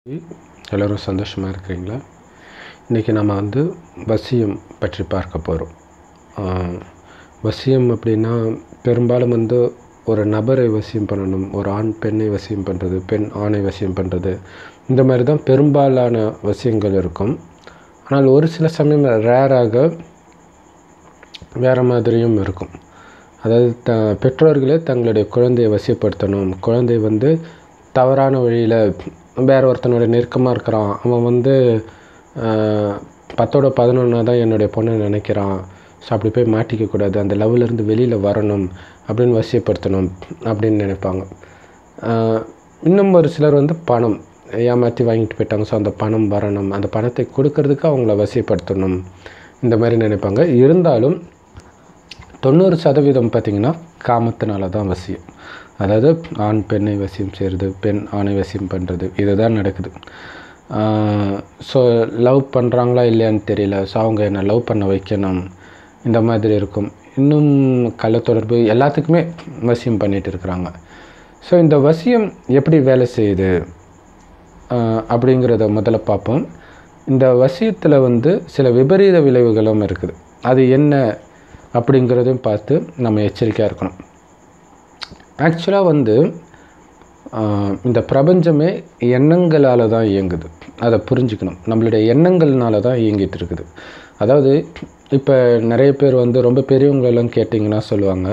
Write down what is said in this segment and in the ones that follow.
எல்லோரும் சந்தோஷமாக இருக்கிறீங்களா இன்றைக்கி நம்ம வந்து வசியம் பற்றி பார்க்க போகிறோம் வசியம் அப்படின்னா பெரும்பாலும் வந்து ஒரு நபரை வசியம் பண்ணணும் ஒரு ஆண் பெண்ணை வசியம் பண்ணுறது பெண் ஆணை வசியம் பண்ணுறது இந்த மாதிரி தான் பெரும்பாலான வசியங்கள் இருக்கும் ஆனால் ஒரு சில சமயம் ரேராக வேறு மாதிரியும் இருக்கும் அதாவது த பெற்றோர்களே தங்களுடைய குழந்தையை வசியப்படுத்தணும் குழந்தை வந்து தவறான வழியில் வேற ஒருத்தனோட நெருக்கமாக இருக்கிறான் அவன் வந்து பத்தோட பதினொன்றா தான் என்னுடைய பொண்ணை நினைக்கிறான் ஸோ அப்படி போய் மாட்டிக்கக்கூடாது அந்த லவ்லேருந்து வெளியில் வரணும் அப்படின்னு வசியப்படுத்தணும் அப்படின்னு நினைப்பாங்க இன்னும் ஒரு சிலர் வந்து பணம் ஏமாற்றி வாங்கிட்டு போயிட்டாங்க ஸோ அந்த பணம் வரணும் அந்த பணத்தை கொடுக்கறதுக்கு அவங்கள வசியப்படுத்தணும் இந்த மாதிரி நினைப்பாங்க இருந்தாலும் தொண்ணூறு சதவீதம் பார்த்திங்கன்னா காமத்தினால தான் வசியம் அதாவது ஆண் பெண்ணை வசியம் செய்கிறது பெண் ஆணை வசியம் பண்ணுறது இதுதான் நடக்குது ஸோ லவ் பண்ணுறாங்களா இல்லையான்னு தெரியல ஸோ அவங்க என்னை லவ் பண்ண வைக்கணும் இந்த மாதிரி இருக்கும் இன்னும் கள்ள தொடர்பு எல்லாத்துக்குமே வசியம் பண்ணிகிட்டு இருக்கிறாங்க ஸோ இந்த வசியம் எப்படி வேலை செய்யுது அப்படிங்கிறத முதல்ல பார்ப்போம் இந்த வசியத்தில் வந்து சில விபரீத விளைவுகளும் இருக்குது அது என்ன அப்படிங்கிறதையும் பார்த்து நம்ம எச்சரிக்கையாக இருக்கணும் ஆக்சுவலாக வந்து இந்த பிரபஞ்சமே எண்ணங்களால் தான் இயங்குது அதை புரிஞ்சுக்கணும் நம்மளுடைய எண்ணங்கள்னால தான் இயங்கிட்டு இருக்குது அதாவது இப்போ நிறைய பேர் வந்து ரொம்ப பெரியவங்களெல்லாம் கேட்டிங்கன்னா சொல்லுவாங்க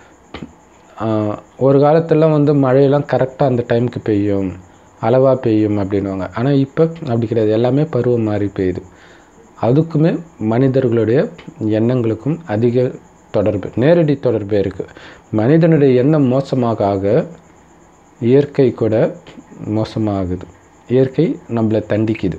ஒரு காலத்துலலாம் வந்து மழையெல்லாம் கரெக்டாக அந்த டைமுக்கு பெய்யும் அளவாக பெய்யும் அப்படின்வாங்க ஆனால் இப்போ அப்படி கிடையாது எல்லாமே பருவம் மாறி பெய்யுது அதுக்குமே மனிதர்களுடைய எண்ணங்களுக்கும் அதிக தொடர்பு நேரடி தொடர்பு இருக்குது மனிதனுடைய எண்ணம் மோசமாக ஆக இயற்கை கூட மோசமாகுது இயற்கை நம்மளை தண்டிக்குது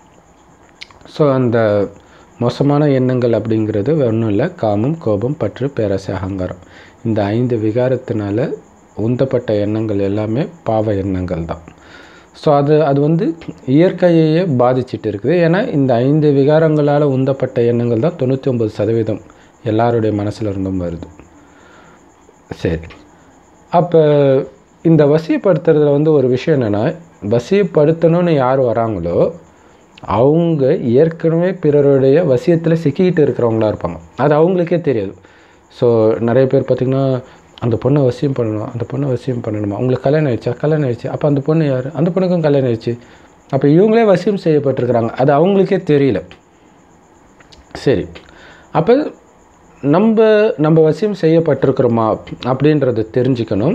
ஸோ அந்த மோசமான எண்ணங்கள் அப்படிங்கிறது ஒன்றும் இல்லை காமம் கோபம் பற்று பேராசை அகங்காரம் இந்த ஐந்து விகாரத்தினால உந்தப்பட்ட எண்ணங்கள் எல்லாமே பாவ எண்ணங்கள் தான் ஸோ அது அது வந்து இயற்கையையே பாதிச்சுட்டு இருக்குது ஏன்னா இந்த ஐந்து விகாரங்களால் உந்தப்பட்ட எண்ணங்கள் தான் தொண்ணூற்றி ஒம்பது சதவீதம் எல்லாருடைய மனசில் இருந்தும் வருது சரி அப்போ இந்த வசியப்படுத்துறதுல வந்து ஒரு விஷயம் என்னென்னா வசியப்படுத்தணும்னு யார் வராங்களோ அவங்க ஏற்கனவே பிறருடைய வசியத்தில் சிக்கிக்கிட்டு இருக்கிறவங்களா இருப்பாங்க அது அவங்களுக்கே தெரியாது ஸோ நிறைய பேர் பார்த்திங்கன்னா அந்த பொண்ணை வசியம் பண்ணணும் அந்த பொண்ணை வசியம் பண்ணணுமா அவங்களுக்கு கல்யாணம் ஆயிடுச்சா கல்யாணம் ஆயிடுச்சு அப்போ அந்த பொண்ணு யார் அந்த பொண்ணுக்கும் கல்யாணம் ஆயிடுச்சு அப்போ இவங்களே வசியம் செய்யப்பட்டிருக்கிறாங்க அது அவங்களுக்கே தெரியல சரி அப்போ நம்ம நம்ம வசியம் செய்யப்பட்டிருக்கிறோமா அப்படின்றத தெரிஞ்சுக்கணும்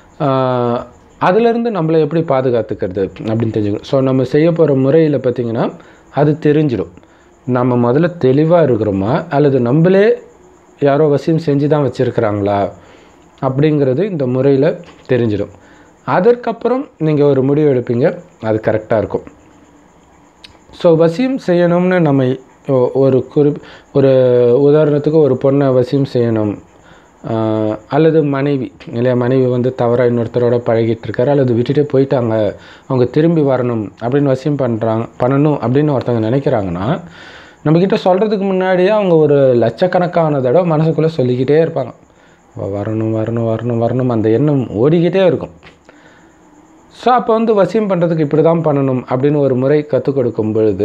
அதிலேருந்து நம்மளை எப்படி பாதுகாத்துக்கிறது அப்படின்னு தெரிஞ்சுக்கணும் ஸோ நம்ம செய்ய போகிற முறையில் பார்த்திங்கன்னா அது தெரிஞ்சிடும் நம்ம முதல்ல தெளிவாக இருக்கிறோமா அல்லது நம்மளே யாரோ வசியம் செஞ்சு தான் வச்சுருக்கிறாங்களா அப்படிங்கிறது இந்த முறையில் தெரிஞ்சிடும் அதற்கப்புறம் நீங்கள் ஒரு முடிவு எடுப்பீங்க அது கரெக்டாக இருக்கும் ஸோ வசியம் செய்யணும்னு நம்ம ஒரு குறி ஒரு உதாரணத்துக்கு ஒரு பொண்ணை வசியம் செய்யணும் அல்லது மனைவி இல்லையா மனைவி வந்து தவறாக இன்னொருத்தரோட பழகிட்டு இருக்காரு அல்லது விட்டுட்டே போயிட்டாங்க அவங்க திரும்பி வரணும் அப்படின்னு வசியம் பண்ணுறாங்க பண்ணணும் அப்படின்னு ஒருத்தவங்க நினைக்கிறாங்கன்னா நம்மக்கிட்ட சொல்கிறதுக்கு முன்னாடியே அவங்க ஒரு லட்சக்கணக்கான தடவை மனசுக்குள்ளே சொல்லிக்கிட்டே இருப்பாங்க வரணும் வரணும் வரணும் வரணும் அந்த எண்ணம் ஓடிக்கிட்டே இருக்கும் ஸோ அப்போ வந்து வசியம் பண்ணுறதுக்கு இப்படி தான் பண்ணணும் அப்படின்னு ஒரு முறை கற்றுக் கொடுக்கும் பொழுது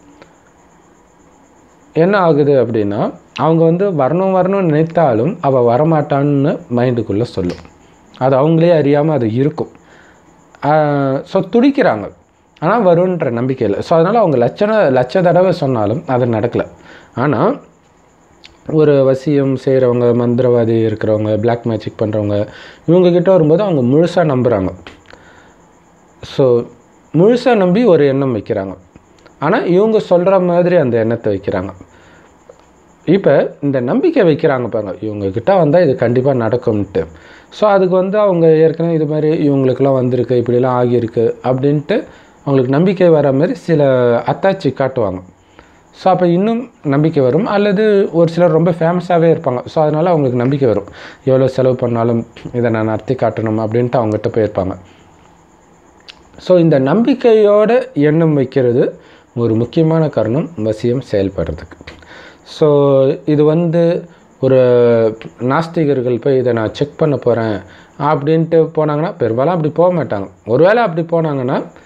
என்ன ஆகுது அப்படின்னா அவங்க வந்து வரணும் வரணும்னு நினைத்தாலும் அவள் வரமாட்டான்னு மைண்டுக்குள்ளே சொல்லும் அது அவங்களே அறியாமல் அது இருக்கும் ஸோ துடிக்கிறாங்க ஆனால் வரும்ன்ற நம்பிக்கை இல்லை ஸோ அதனால் அவங்க லட்சண லட்ச தடவை சொன்னாலும் அது நடக்கலை ஆனால் ஒரு வசியம் செய்கிறவங்க மந்திரவாதி இருக்கிறவங்க பிளாக் மேஜிக் பண்ணுறவங்க இவங்கக்கிட்ட வரும்போது அவங்க முழுசாக நம்புகிறாங்க ஸோ முழுசாக நம்பி ஒரு எண்ணம் வைக்கிறாங்க ஆனால் இவங்க சொல்கிற மாதிரி அந்த எண்ணத்தை வைக்கிறாங்க இப்போ இந்த நம்பிக்கை வைக்கிறாங்க பாருங்க இவங்கக்கிட்ட வந்தால் இது கண்டிப்பாக நடக்கும்ன்ட்டு ஸோ அதுக்கு வந்து அவங்க ஏற்கனவே இது மாதிரி இவங்களுக்கெல்லாம் வந்திருக்கு இப்படிலாம் ஆகியிருக்கு அப்படின்ட்டு அவங்களுக்கு நம்பிக்கை வர மாதிரி சில அத்தாச்சி காட்டுவாங்க ஸோ அப்போ இன்னும் நம்பிக்கை வரும் அல்லது ஒரு சிலர் ரொம்ப ஃபேமஸாகவே இருப்பாங்க ஸோ அதனால் அவங்களுக்கு நம்பிக்கை வரும் எவ்வளோ செலவு பண்ணாலும் இதை நான் நடத்தி காட்டணும் அப்படின்ட்டு அவங்ககிட்ட போயிருப்பாங்க ஸோ இந்த நம்பிக்கையோட எண்ணம் வைக்கிறது ஒரு முக்கியமான காரணம் வசியம் செயல்படுறதுக்கு ஸோ இது வந்து ஒரு நாஸ்திகர்கள் போய் இதை நான் செக் பண்ண போகிறேன் அப்படின்ட்டு போனாங்கன்னா பெரும்பாலும் அப்படி போக மாட்டாங்க ஒருவேளை அப்படி போனாங்கன்னா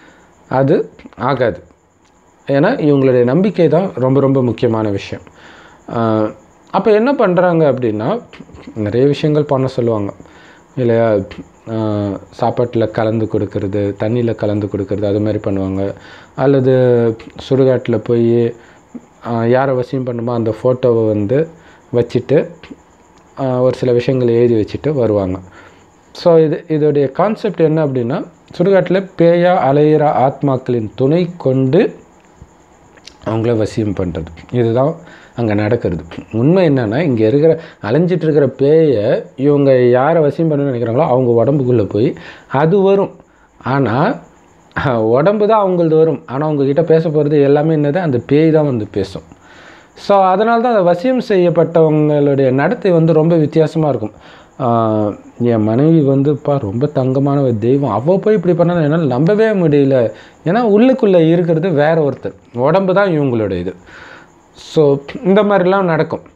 அது ஆகாது ஏன்னா இவங்களுடைய நம்பிக்கை தான் ரொம்ப ரொம்ப முக்கியமான விஷயம் அப்போ என்ன பண்ணுறாங்க அப்படின்னா நிறைய விஷயங்கள் பண்ண சொல்லுவாங்க இல்லையா சாப்பாட்டில் கலந்து கொடுக்கறது தண்ணியில் கலந்து கொடுக்கறது அது மாதிரி பண்ணுவாங்க அல்லது சுடுகாட்டில் போய் யாரை வசியம் பண்ணுமோ அந்த ஃபோட்டோவை வந்து வச்சுட்டு ஆஹ், ஒரு சில விஷயங்கள் எழுதி வச்சுட்டு வருவாங்க ஸோ இது இதோடைய கான்செப்ட் என்ன அப்படின்னா சுடுகாட்டில் பேயா அலையிற ஆத்மாக்களின் துணை கொண்டு அவங்கள வசியம் பண்ணுறது இதுதான் அங்கே நடக்கிறது உண்மை என்னென்னா இங்கே இருக்கிற அலைஞ்சிட்டு இருக்கிற பேயை இவங்க யாரை வசியம் பண்ணணும்னு நினைக்கிறாங்களோ அவங்க உடம்புக்குள்ளே போய் அது வரும் ஆனால் உடம்பு தான் அவங்களது வரும் ஆனால் அவங்கக்கிட்ட பேச போகிறது எல்லாமே என்னது அந்த பேய் தான் வந்து பேசும் ஸோ அதனால தான் அந்த வசியம் செய்யப்பட்டவங்களுடைய நடத்தை வந்து ரொம்ப வித்தியாசமாக இருக்கும் ஆஹ் என் மனைவி வந்துப்பா ரொம்ப தங்கமான ஒரு தெய்வம் அவள் போய் இப்படி பண்ணா என்னால் நம்பவே முடியல ஏன்னா உள்ளுக்குள்ளே இருக்கிறது வேற ஒருத்தர் உடம்பு தான் இவங்களோட இது ஸோ இந்த மாதிரிலாம் நடக்கும்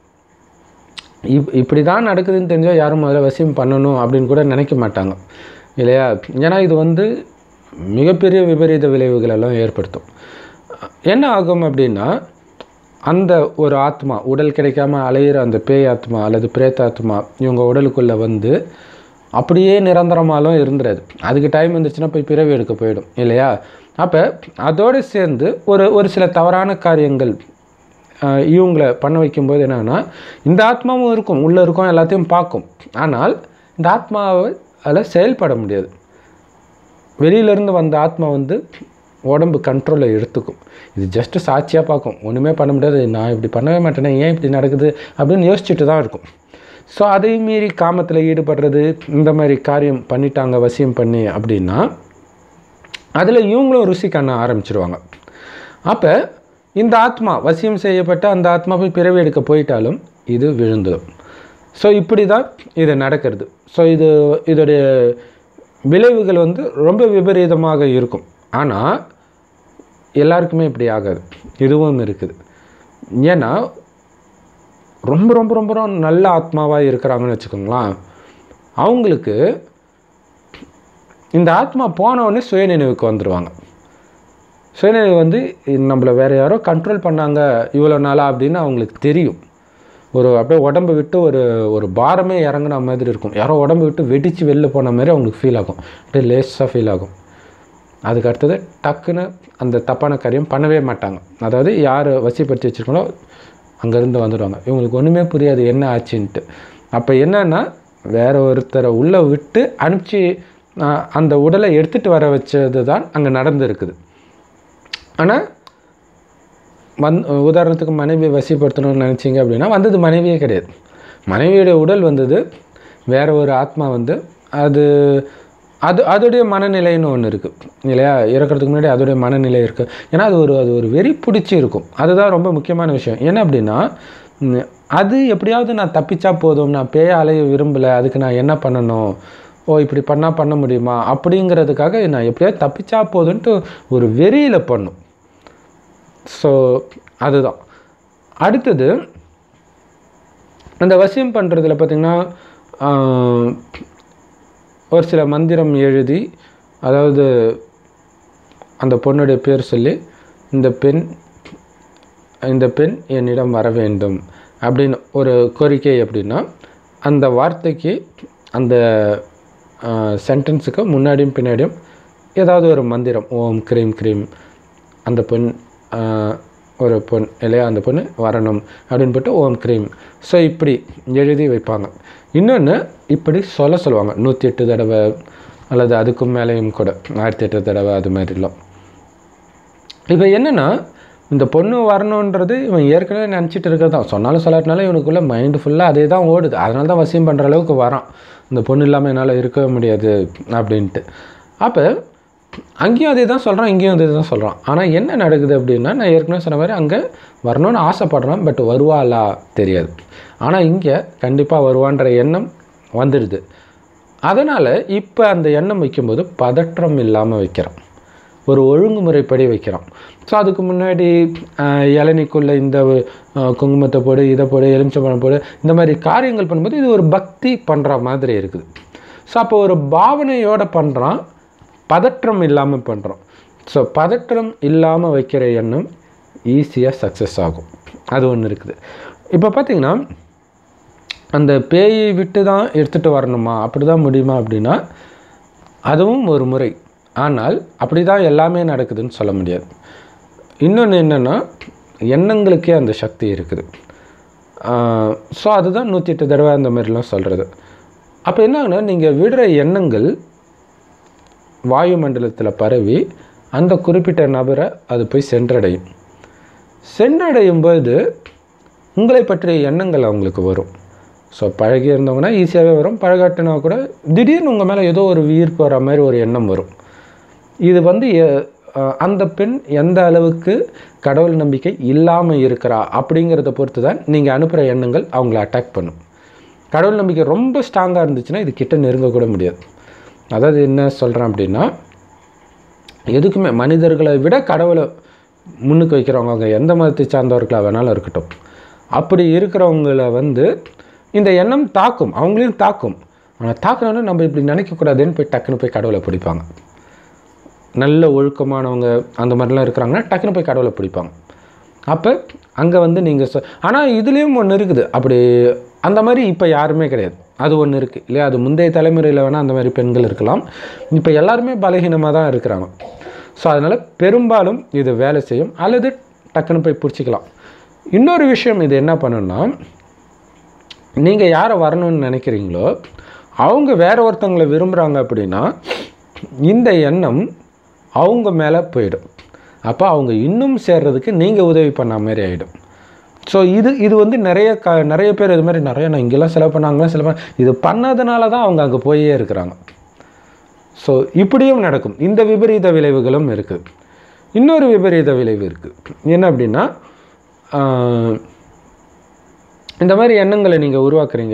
இப் இப்படி தான் நடக்குதுன்னு தெரிஞ்சால் யாரும் முதல்ல வசியம் பண்ணணும் அப்படின்னு கூட நினைக்க மாட்டாங்க இல்லையா ஏன்னா இது வந்து மிகப்பெரிய விபரீத விளைவுகள் எல்லாம் ஏற்படுத்தும் என்ன ஆகும் அப்படின்னா அந்த ஒரு ஆத்மா உடல் கிடைக்காம அலையிற அந்த பேய் ஆத்மா அல்லது பிரேத்த ஆத்மா இவங்க உடலுக்குள்ளே வந்து அப்படியே நிரந்தரமாலும் இருந்துடாது அதுக்கு டைம் வந்துச்சுன்னா போய் பிறவி எடுக்க போயிடும் இல்லையா அப்போ அதோடு சேர்ந்து ஒரு ஒரு சில தவறான காரியங்கள் ஆஹ், இவங்களை பண்ண வைக்கும்போது என்னன்னா இந்த ஆத்மாவும் இருக்கும் உள்ளே இருக்கும் எல்லாத்தையும் பார்க்கும் ஆனால் இந்த ஆத்மாவை அதில் செயல்பட முடியாது வெளியிலேருந்து வந்த ஆத்மா வந்து உடம்பு கண்ட்ரோலில் எடுத்துக்கும் இது ஜஸ்ட்டு சாட்சியாக பார்க்கும் ஒன்றுமே பண்ண முடியாது நான் இப்படி பண்ணவே மாட்டேனே ஏன் இப்படி நடக்குது அப்படின்னு யோசிச்சுட்டு தான் இருக்கும் ஸோ அதை மீறி காமத்தில் ஈடுபடுறது இந்த மாதிரி காரியம் பண்ணிட்டாங்க வசியம் பண்ணி அப்படின்னா அதில் இவங்களும் ருசி காண ஆரம்பிச்சிருவாங்க அப்போ இந்த ஆத்மா வசியம் செய்யப்பட்ட அந்த ஆத்மா போய் பிறவி எடுக்க போயிட்டாலும் இது விழுந்துடும் ஸோ இப்படி தான் இது நடக்கிறது ஸோ இது இதோடைய விளைவுகள் வந்து ரொம்ப விபரீதமாக இருக்கும் ஆனால் எல்லாருக்குமே இப்படி ஆகாது இதுவும் இருக்குது ஏன்னா ரொம்ப ரொம்ப ரொம்ப ரொம்ப நல்ல ஆத்மாவாக இருக்கிறாங்கன்னு வச்சுக்கோங்களேன் அவங்களுக்கு இந்த ஆத்மா போன உடனே சுயநினைவுக்கு வந்துடுவாங்க சுயநினைவு வந்து இது நம்மளை வேறு யாரோ கண்ட்ரோல் பண்ணாங்க இவ்வளோ நாளாக அப்படின்னு அவங்களுக்கு தெரியும் ஒரு அப்படியே உடம்பு விட்டு ஒரு ஒரு பாரமே இறங்குன மாதிரி இருக்கும் யாரோ உடம்பு விட்டு வெடித்து வெளில போன மாதிரி அவங்களுக்கு ஃபீல் ஆகும் அப்படியே லேஸாக ஃபீல் ஆகும் அதுக்கு அடுத்தது டக்குன்னு அந்த தப்பான காரியம் பண்ணவே மாட்டாங்க அதாவது யார் வசிப்படுத்தி வச்சுருக்கங்களோ அங்கேருந்து வந்துடுவாங்க இவங்களுக்கு ஒன்றுமே புரியாது என்ன ஆச்சுன்ட்டு அப்போ என்னன்னா வேற ஒருத்தரை உள்ளே விட்டு அனுப்பிச்சி ஆஹ், அந்த உடலை எடுத்துகிட்டு வர வச்சது தான் அங்கே நடந்திருக்குது ஆனால் வந் உதாரணத்துக்கு மனைவி வசிப்படுத்தணும்னு நினச்சிங்க அப்படின்னா வந்தது மனைவியே கிடையாது மனைவியோட உடல் வந்தது வேற ஒரு ஆத்மா வந்து அது அது அதோடைய மனநிலைன்னு ஒன்று இருக்குது இல்லையா இறக்கிறதுக்கு முன்னாடி அதோடைய மனநிலை இருக்குது ஏன்னா அது ஒரு அது ஒரு வெறி பிடிச்சி இருக்கும் அதுதான் ரொம்ப முக்கியமான விஷயம் என்ன அப்படின்னா ம், அது எப்படியாவது நான் தப்பிச்சா போதும் நான் பேய அலைய விரும்பலை அதுக்கு நான் என்ன பண்ணணும் ஓ இப்படி பண்ணால் பண்ண முடியுமா அப்படிங்கிறதுக்காக நான் எப்படியாவது தப்பிச்சா போதுன்ட்டு ஒரு வெறியில் பண்ணும் ஸோ அதுதான் அடுத்தது அந்த வசியம் பண்ணுறதுல பார்த்திங்கன்னா ஆஹ், ஒரு சில மந்திரம் எழுதி அதாவது அந்த பொண்ணுடைய பேர் சொல்லி இந்த பெண் இந்த பெண் என்னிடம் வர வேண்டும் அப்படின்னு ஒரு கோரிக்கை அப்படின்னா அந்த வார்த்தைக்கு அந்த சென்டென்ஸுக்கு முன்னாடியும் பின்னாடியும் ஏதாவது ஒரு மந்திரம் ஓம் க்ரீம் க்ரீம் அந்த பெண் ஆஹ், ஒரு பொண் இல்லையா அந்த பொண்ணு வரணும் அப்படின்னு போட்டு ஓம் க்ரீம் ஸோ இப்படி எழுதி வைப்பாங்க இன்னொன்று இப்படி சொல்ல சொல்லுவாங்க நூற்றி எட்டு தடவை அல்லது அதுக்கும் மேலேயும் கூட ஆயிரத்தி எட்டு தடவை அது மாதிரிலாம் இப்போ என்னென்னா இந்த பொண்ணு வரணுன்றது இவன் ஏற்கனவே நினச்சிட்டு இருக்கிறது தான் சொன்னாலும் சொல்லாட்டினாலும் இவனுக்குள்ளே மைண்டு ஃபுல்லாக அதே தான் ஓடுது அதனால தான் வசியம் பண்ணுற அளவுக்கு வரான் இந்த பொண்ணு இல்லாமல் என்னால் இருக்கவே முடியாது அப்படின்ட்டு அப்போ அங்கேயும் அதே தான் சொல்கிறான் இங்கேயும் அதே தான் சொல்கிறான் ஆனால் என்ன நடக்குது அப்படின்னா நான் ஏற்கனவே சொன்ன மாதிரி அங்கே வரணும்னு ஆசைப்படுறான் பட் வருவாளா தெரியாது ஆனால் இங்கே கண்டிப்பாக வருவான்ற எண்ணம் வந்துடுது அதனால் இப்போ அந்த எண்ணம் வைக்கும்போது பதற்றம் இல்லாமல் வைக்கிறான் ஒரு ஒழுங்குமுறைப்படி வைக்கிறான் ஸோ அதுக்கு முன்னாடி ஆஹ், இளநீக்குள்ள இந்த ஆஹ், குங்குமத்தை போடு இதை போடு எலுமிச்சம்பழம் போடு இந்த மாதிரி காரியங்கள் பண்ணும்போது இது ஒரு பக்தி பண்ணுற மாதிரி இருக்குது ஸோ அப்போ ஒரு பாவனையோடு பண்ணுறான் பதற்றம் இல்லாமல் பண்ணுறோம் ஸோ பதற்றம் இல்லாமல் வைக்கிற எண்ணம் ஈஸியாக சக்ஸஸ் ஆகும் அது ஒன்று இருக்குது இப்போ பார்த்தீங்கன்னா அந்த பேயை விட்டு தான் எடுத்துகிட்டு வரணுமா அப்படி தான் முடியுமா அப்படின்னா அதுவும் ஒரு முறை ஆனால் அப்படி தான் எல்லாமே நடக்குதுன்னு சொல்ல முடியாது இன்னொன்று என்னென்னா எண்ணங்களுக்கே அந்த சக்தி இருக்குது ஸோ அதுதான் நூற்றி எட்டு தடவை அந்த மாதிரிலாம் சொல்கிறது அப்போ என்னன்னா நீங்கள் விடுற எண்ணங்கள் வாயுமண்டலத்தில் பரவி அந்த குறிப்பிட்ட நபரை அது போய் சென்றடையும் சென்றடையும் போது உங்களை பற்றிய எண்ணங்கள் அவங்களுக்கு வரும் ஸோ பழகி இருந்தவங்கன்னா ஈஸியாகவே வரும் பழகாட்டினா கூட திடீர்னு உங்கள் மேலே ஏதோ ஒரு ஈர்ப்பு வர மாதிரி ஒரு எண்ணம் வரும் இது வந்து எ- அஹ் அந்த பெண் எந்த அளவுக்கு கடவுள் நம்பிக்கை இல்லாமல் இருக்கிறா அப்படிங்கிறத பொறுத்து தான் நீங்கள் அனுப்புகிற எண்ணங்கள் அவங்கள அட்டாக் பண்ணும் கடவுள் நம்பிக்கை ரொம்ப ஸ்ட்ராங்காக இருந்துச்சுன்னா இது கிட்ட நெருங்கக்கூட முடியாது அதாவது என்ன சொல்கிறேன் அப்படின்னா எதுக்குமே மனிதர்களை விட கடவுளை முன்னுக்கு வைக்கிறவங்க அவங்க எந்த மதத்தை சார்ந்தவர்களாக வேணாலும் இருக்கட்டும் அப்படி இருக்கிறவங்கள வந்து இந்த எண்ணம் தாக்கும் அவங்களையும் தாக்கும் ஆனால் தாக்குனாலும் நம்ம இப்படி நினைக்கக்கூடாதுன்னு போய் டக்குன்னு போய் கடவுளை பிடிப்பாங்க நல்ல ஒழுக்கமானவங்க அந்த மாதிரிலாம் இருக்கிறாங்கன்னா டக்குன்னு போய் கடவுளை பிடிப்பாங்க அப்போ அங்கே வந்து நீங்கள் சொ ஆனால் இதுலேயும் ஒன்று இருக்குது அப்படி அந்த மாதிரி இப்போ யாருமே கிடையாது அது ஒன்று இருக்குது இல்லையா அது முந்தைய தலைமுறையில் வேணால் அந்த மாதிரி பெண்கள் இருக்கலாம் இப்போ எல்லாருமே பலகீனமாக தான் இருக்கிறாங்க ஸோ அதனால் பெரும்பாலும் இது வேலை செய்யும் அல்லது டக்குன்னு போய் பிடிச்சிக்கலாம் இன்னொரு விஷயம் இது என்ன பண்ணுன்னா நீங்கள் யாரை வரணும்னு நினைக்கிறீங்களோ அவங்க வேற ஒருத்தவங்களை விரும்புகிறாங்க அப்படின்னா இந்த எண்ணம் அவங்க மேலே போயிடும் அப்போ அவங்க இன்னும் சேர்றதுக்கு நீங்கள் உதவி பண்ண மாதிரி ஆகிடும் ஸோ இது இது வந்து நிறைய க நிறைய பேர் இது மாதிரி நிறைய நான் இங்கெல்லாம் செலவு பண்ணாங்களா செலவு பண்ண இது பண்ணாதனால தான் அவங்க அங்கே போயே இருக்கிறாங்க ஸோ இப்படியும் நடக்கும் இந்த விபரீத விளைவுகளும் இருக்குது இன்னொரு விபரீத விளைவு இருக்குது என்ன அப்படின்னா ஆஹ், இந்த மாதிரி எண்ணங்களை நீங்கள் உருவாக்குறீங்க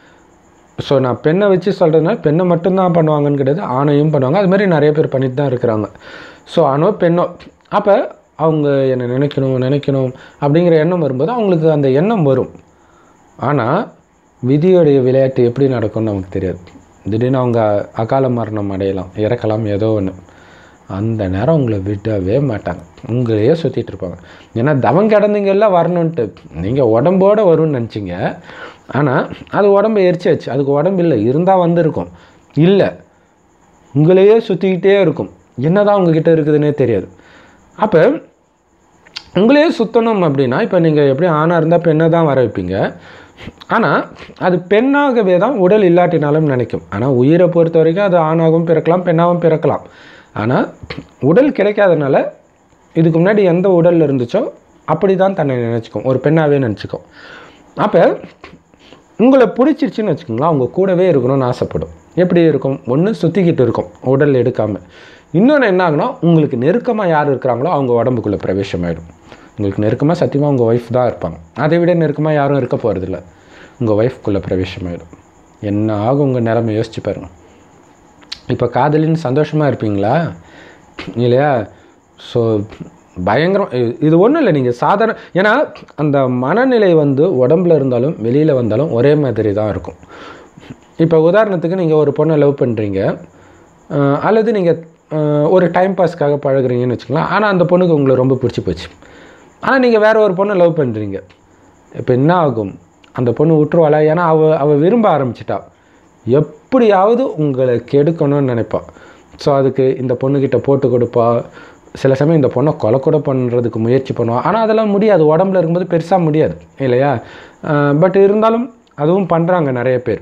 ஸோ நான் பெண்ணை வச்சு சொல்கிறதுனால பெண்ணை மட்டும்தான் பண்ணுவாங்கன்னு கிடையாது ஆணையும் பண்ணுவாங்க அது மாதிரி நிறைய பேர் பண்ணிட்டு தான் இருக்கிறாங்க ஸோ ஆணோ பெண்ணோ அப்போ அவங்க என்னை நினைக்கணும் நினைக்கணும் அப்படிங்கிற எண்ணம் வரும்போது அவங்களுக்கு அந்த எண்ணம் வரும் ஆனால் விதியோடைய விளையாட்டு எப்படி நடக்கும்னு நமக்கு தெரியாது திடீர்னு அவங்க அகால மரணம் அடையலாம் இறக்கலாம் ஏதோ ஒன்று அந்த நேரம் உங்களை விடவே மாட்டாங்க உங்களையே சுற்றிட்டு இருப்பாங்க ஏன்னா தவம் கிடந்தீங்கல்ல வரணுன்ட்டு நீங்கள் உடம்போட வரும்னு நினச்சிங்க ஆனால் அது உடம்பு எரிச்சாச்சு அதுக்கு உடம்பு இல்லை இருந்தால் வந்திருக்கும் இல்லை உங்களையே சுற்றிக்கிட்டே இருக்கும் என்னதான் உங்ககிட்ட இருக்குதுன்னே தெரியாது அப்போ உங்களையே சுற்றணும் அப்படின்னா இப்போ நீங்கள் எப்படி ஆணாக இருந்தால் பெண்ணை தான் வர வைப்பீங்க ஆனால் அது பெண்ணாகவே தான் உடல் இல்லாட்டினாலும் நினைக்கும் ஆனால் உயிரை பொறுத்த வரைக்கும் அது ஆணாகவும் பிறக்கலாம் பெண்ணாகவும் பிறக்கலாம் ஆனால் உடல் கிடைக்காதனால இதுக்கு முன்னாடி எந்த உடலில் இருந்துச்சோ அப்படி தான் தன்னை நினச்சிக்கும் ஒரு பெண்ணாகவே நினச்சிக்கும் அப்போ உங்களை பிடிச்சிருச்சுன்னு வச்சுக்கோங்களேன் அவங்க கூடவே இருக்கணும்னு ஆசைப்படும் எப்படி இருக்கும் ஒன்று சுற்றிக்கிட்டு இருக்கும் உடல் எடுக்காமல் இன்னொன்று என்ன ஆகுனா உங்களுக்கு நெருக்கமாக யார் இருக்கிறாங்களோ அவங்க உடம்புக்குள்ளே பிரவேசமாயிடும் உங்களுக்கு நெருக்கமாக சத்தியமாக உங்கள் ஒய்ஃப் தான் இருப்பாங்க அதை விட நெருக்கமாக யாரும் இருக்க போகிறதில்ல உங்கள் ஒய்ஃப்குள்ளே பிரவேசமாயிடும் என்ன ஆகும் உங்கள் நிலைமை யோசிச்சு பாருங்க இப்போ காதலின்னு சந்தோஷமாக இருப்பீங்களா இல்லையா ஸோ பயங்கரம் இ- இது ஒன்றும் இல்லை நீங்கள் சாதாரண ஏன்னா அந்த மனநிலை வந்து உடம்புல இருந்தாலும் வெளியில் வந்தாலும் ஒரே மாதிரி தான் இருக்கும் இப்போ உதாரணத்துக்கு நீங்கள் ஒரு பொண்ணை லவ் பண்ணுறீங்க அல்லது நீங்கள் ஒரு டைம் பாஸ்க்காக பழகுறீங்கன்னு வச்சுக்கலாம் ஆனால் அந்த பொண்ணுக்கு உங்களை ரொம்ப பிடிச்சி போச்சு ஆனால் நீங்கள் வேற ஒரு பொண்ணை லவ் பண்ணுறீங்க இப்போ என்ன ஆகும் அந்த பொண்ணு விட்டுருவாளா ஏன்னா அவ அவள் விரும்ப ஆரம்பிச்சிட்டா எப்படியாவது உங்களை கெடுக்கணும்னு நினைப்பா ஸோ அதுக்கு இந்த பொண்ணுக்கிட்ட போட்டு கொடுப்பா சில சமயம் இந்த பொண்ணை கொலை கூட பண்ணுறதுக்கு முயற்சி பண்ணுவா ஆனால் அதெல்லாம் முடியாது உடம்புல இருக்கும்போது பெருசாக முடியாது இல்லையா பட் இருந்தாலும் அதுவும் பண்ணுறாங்க நிறைய பேர்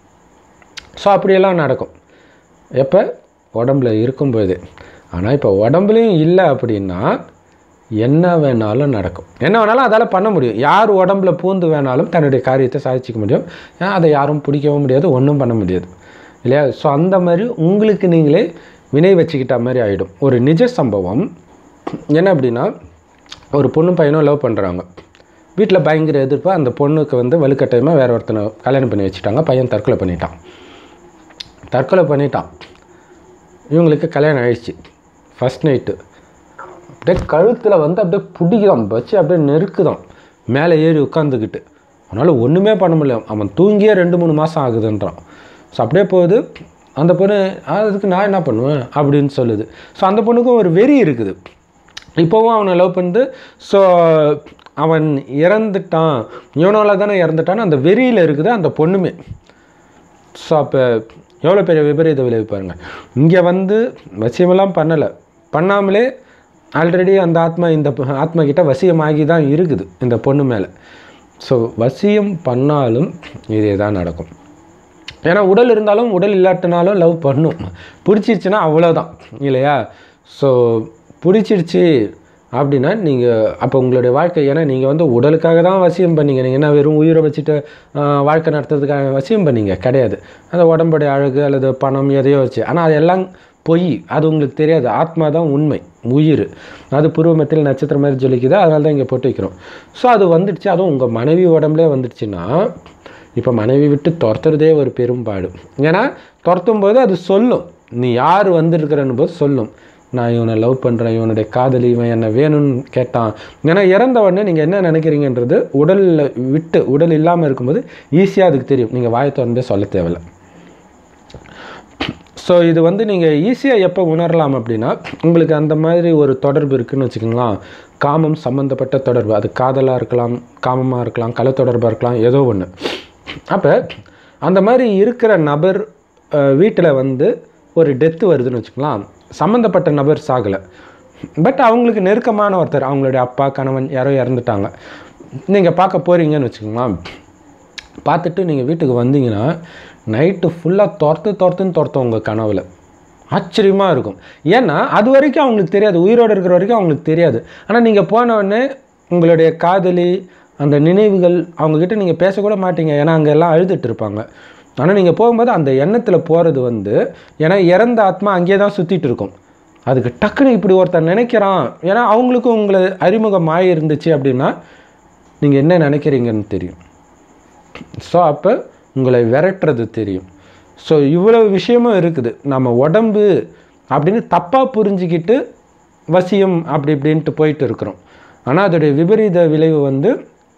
ஸோ அப்படியெல்லாம் நடக்கும் எப்போ உடம்புல இருக்கும்போது ஆனால் இப்போ உடம்புலையும் இல்லை அப்படின்னா என்ன வேணாலும் நடக்கும் என்ன வேணாலும் அதால் பண்ண முடியும் யார் உடம்புல பூந்து வேணாலும் தன்னுடைய காரியத்தை சாதிச்சிக்க முடியும் ஏன்னா அதை யாரும் பிடிக்கவும் முடியாது ஒன்றும் பண்ண முடியாது இல்லையா ஸோ அந்த மாதிரி உங்களுக்கு நீங்களே வினை வச்சுக்கிட்ட மாதிரி ஆகிடும் ஒரு நிஜ சம்பவம் என்ன அப்படின்னா ஒரு பொண்ணு பையனும் லவ் பண்ணுறாங்க வீட்டில் பயங்கர எதிர்ப்பு அந்த பொண்ணுக்கு வந்து வலுக்கட்டாயமாக வேற ஒருத்தனை கல்யாணம் பண்ணி வச்சுட்டாங்க பையன் தற்கொலை பண்ணிட்டான் தற்கொலை பண்ணிட்டான் இவங்களுக்கு கல்யாணம் ஆயிடுச்சு ஃபஸ்ட் நைட்டு அப்படியே கழுத்தில் வந்து அப்படியே பிடிக்குதான் வச்சு அப்படியே நெருக்குதான் மேலே ஏறி உட்காந்துக்கிட்டு அவனால் ஒன்றுமே பண்ண முடியல அவன் தூங்கியே ரெண்டு மூணு மாதம் ஆகுதுன்றான் ஸோ அப்படியே போகுது அந்த பொண்ணு அதுக்கு நான் என்ன பண்ணுவேன் அப்படின்னு சொல்லுது ஸோ அந்த பொண்ணுக்கும் ஒரு வெறி இருக்குது இப்போவும் அவனை லவ் பண்ணிட்டு ஸோ அவன் இறந்துட்டான் இவனால தானே இறந்துட்டான்னு அந்த வெறியில் இருக்குது அந்த பொண்ணுமே ஸோ அப்போ எவ்வளோ பெரிய விபரீத விளைவு பாருங்க இங்கே வந்து வசியமெல்லாம் பண்ணலை பண்ணாமலே ஆல்ரெடி அந்த ஆத்மா இந்த ப- ஆத்மா கிட்ட வசியமாகி தான் இருக்குது இந்த பொண்ணு மேலே ஸோ வசியம் பண்ணாலும் இதே தான் நடக்கும் ஏன்னா உடல் இருந்தாலும் உடல் இல்லாட்டினாலும் லவ் பண்ணும் பிடிச்சிருச்சுன்னா அவ்வளோதான் இல்லையா ஸோ பிடிச்சிருச்சு அப்படின்னா நீங்கள் அப்போ உங்களுடைய வாழ்க்கை ஏன்னா நீங்கள் வந்து உடலுக்காக தான் வசியம் பண்ணீங்க நீங்கள் என்ன வெறும் உயிரை வச்சுட்டு ஆஹ், வாழ்க்கை நடத்துறதுக்காக வசியம் பண்ணீங்க கிடையாது அந்த உடம்புடைய அழகு அல்லது பணம் எதையோ வச்சு ஆனால் அதெல்லாம் பொய் அது உங்களுக்கு தெரியாது ஆத்மா தான் உண்மை உயிர் அது புருவமத்தில் நட்சத்திரம் மாதிரி ஜொலிக்குது அதனால தான் இங்கே போட்டு வைக்கிறோம் ஸோ அது வந்துடுச்சு அதுவும் உங்கள் மனைவி உடம்புலே வந்துடுச்சுன்னா இப்போ மனைவி விட்டு துரத்துறதே ஒரு பெரும்பாடு ஏன்னா துரத்தும் போது அது சொல்லும் நீ யார் வந்திருக்கிறன்னு போது சொல்லும் நான் இவனை லவ் பண்ணுறேன் இவனுடைய காதலி இவன் என்ன வேணும்னு கேட்டான் ஏன்னா இறந்த உடனே நீங்கள் என்ன நினைக்கிறீங்கன்றது உடலில் விட்டு உடல் இல்லாமல் இருக்கும்போது ஈஸியாக அதுக்கு தெரியும் நீங்கள் வாயை திறந்தே சொல்ல தேவையில்ல ஸோ இது வந்து நீங்கள் ஈஸியாக எப்போ உணரலாம் அப்படின்னா உங்களுக்கு அந்த மாதிரி ஒரு தொடர்பு இருக்குன்னு வச்சுக்கோங்களேன் காமம் சம்மந்தப்பட்ட தொடர்பு அது காதலாக இருக்கலாம் காமமாக இருக்கலாம் கலை தொடர்பாக இருக்கலாம் ஏதோ ஒன்று அப்போ அந்த மாதிரி இருக்கிற நபர் வீட்டில் வந்து ஒரு டெத்து வருதுன்னு வச்சுக்கலாம் சம்மந்தப்பட்ட நபர் சாகலை பட் அவங்களுக்கு நெருக்கமான ஒருத்தர் அவங்களுடைய அப்பா கணவன் யாரோ இறந்துட்டாங்க நீங்கள் பார்க்க போகிறீங்கன்னு வச்சுக்கோங்களேன் பார்த்துட்டு நீங்கள் வீட்டுக்கு வந்தீங்கன்னா நைட்டு ஃபுல்லாக துரத்து துரத்துன்னு துரத்தும் உங்கள் கனவில் ஆச்சரியமாக இருக்கும் ஏன்னா அது வரைக்கும் அவங்களுக்கு தெரியாது உயிரோடு இருக்கிற வரைக்கும் அவங்களுக்கு தெரியாது ஆனால் நீங்கள் போன உடனே உங்களுடைய காதலி அந்த நினைவுகள் அவங்கக்கிட்ட நீங்கள் பேசக்கூட மாட்டீங்க ஏன்னா அங்கே எல்லாம் அழுதுட்டு இருப்பாங்க ஆனால் நீங்கள் போகும்போது அந்த எண்ணத்தில் போகிறது வந்து ஏன்னா இறந்த ஆத்மா அங்கேயே தான் சுற்றிட்டு இருக்கும் அதுக்கு டக்குன்னு இப்படி ஒருத்தர் நினைக்கிறான் ஏன்னா அவங்களுக்கும் உங்களை அறிமுகம் ஆகி இருந்துச்சு அப்படின்னா நீங்கள் என்ன நினைக்கிறீங்கன்னு தெரியும் ஸோ அப்போ உங்களை விரட்டுறது தெரியும் ஸோ இவ்வளவு விஷயமும் இருக்குது நம்ம உடம்பு அப்படின்னு தப்பாக புரிஞ்சுக்கிட்டு வசியம் அப்படி இப்படின்ட்டு போயிட்டு இருக்கிறோம் ஆனால் அதோடைய விபரீத விளைவு வந்து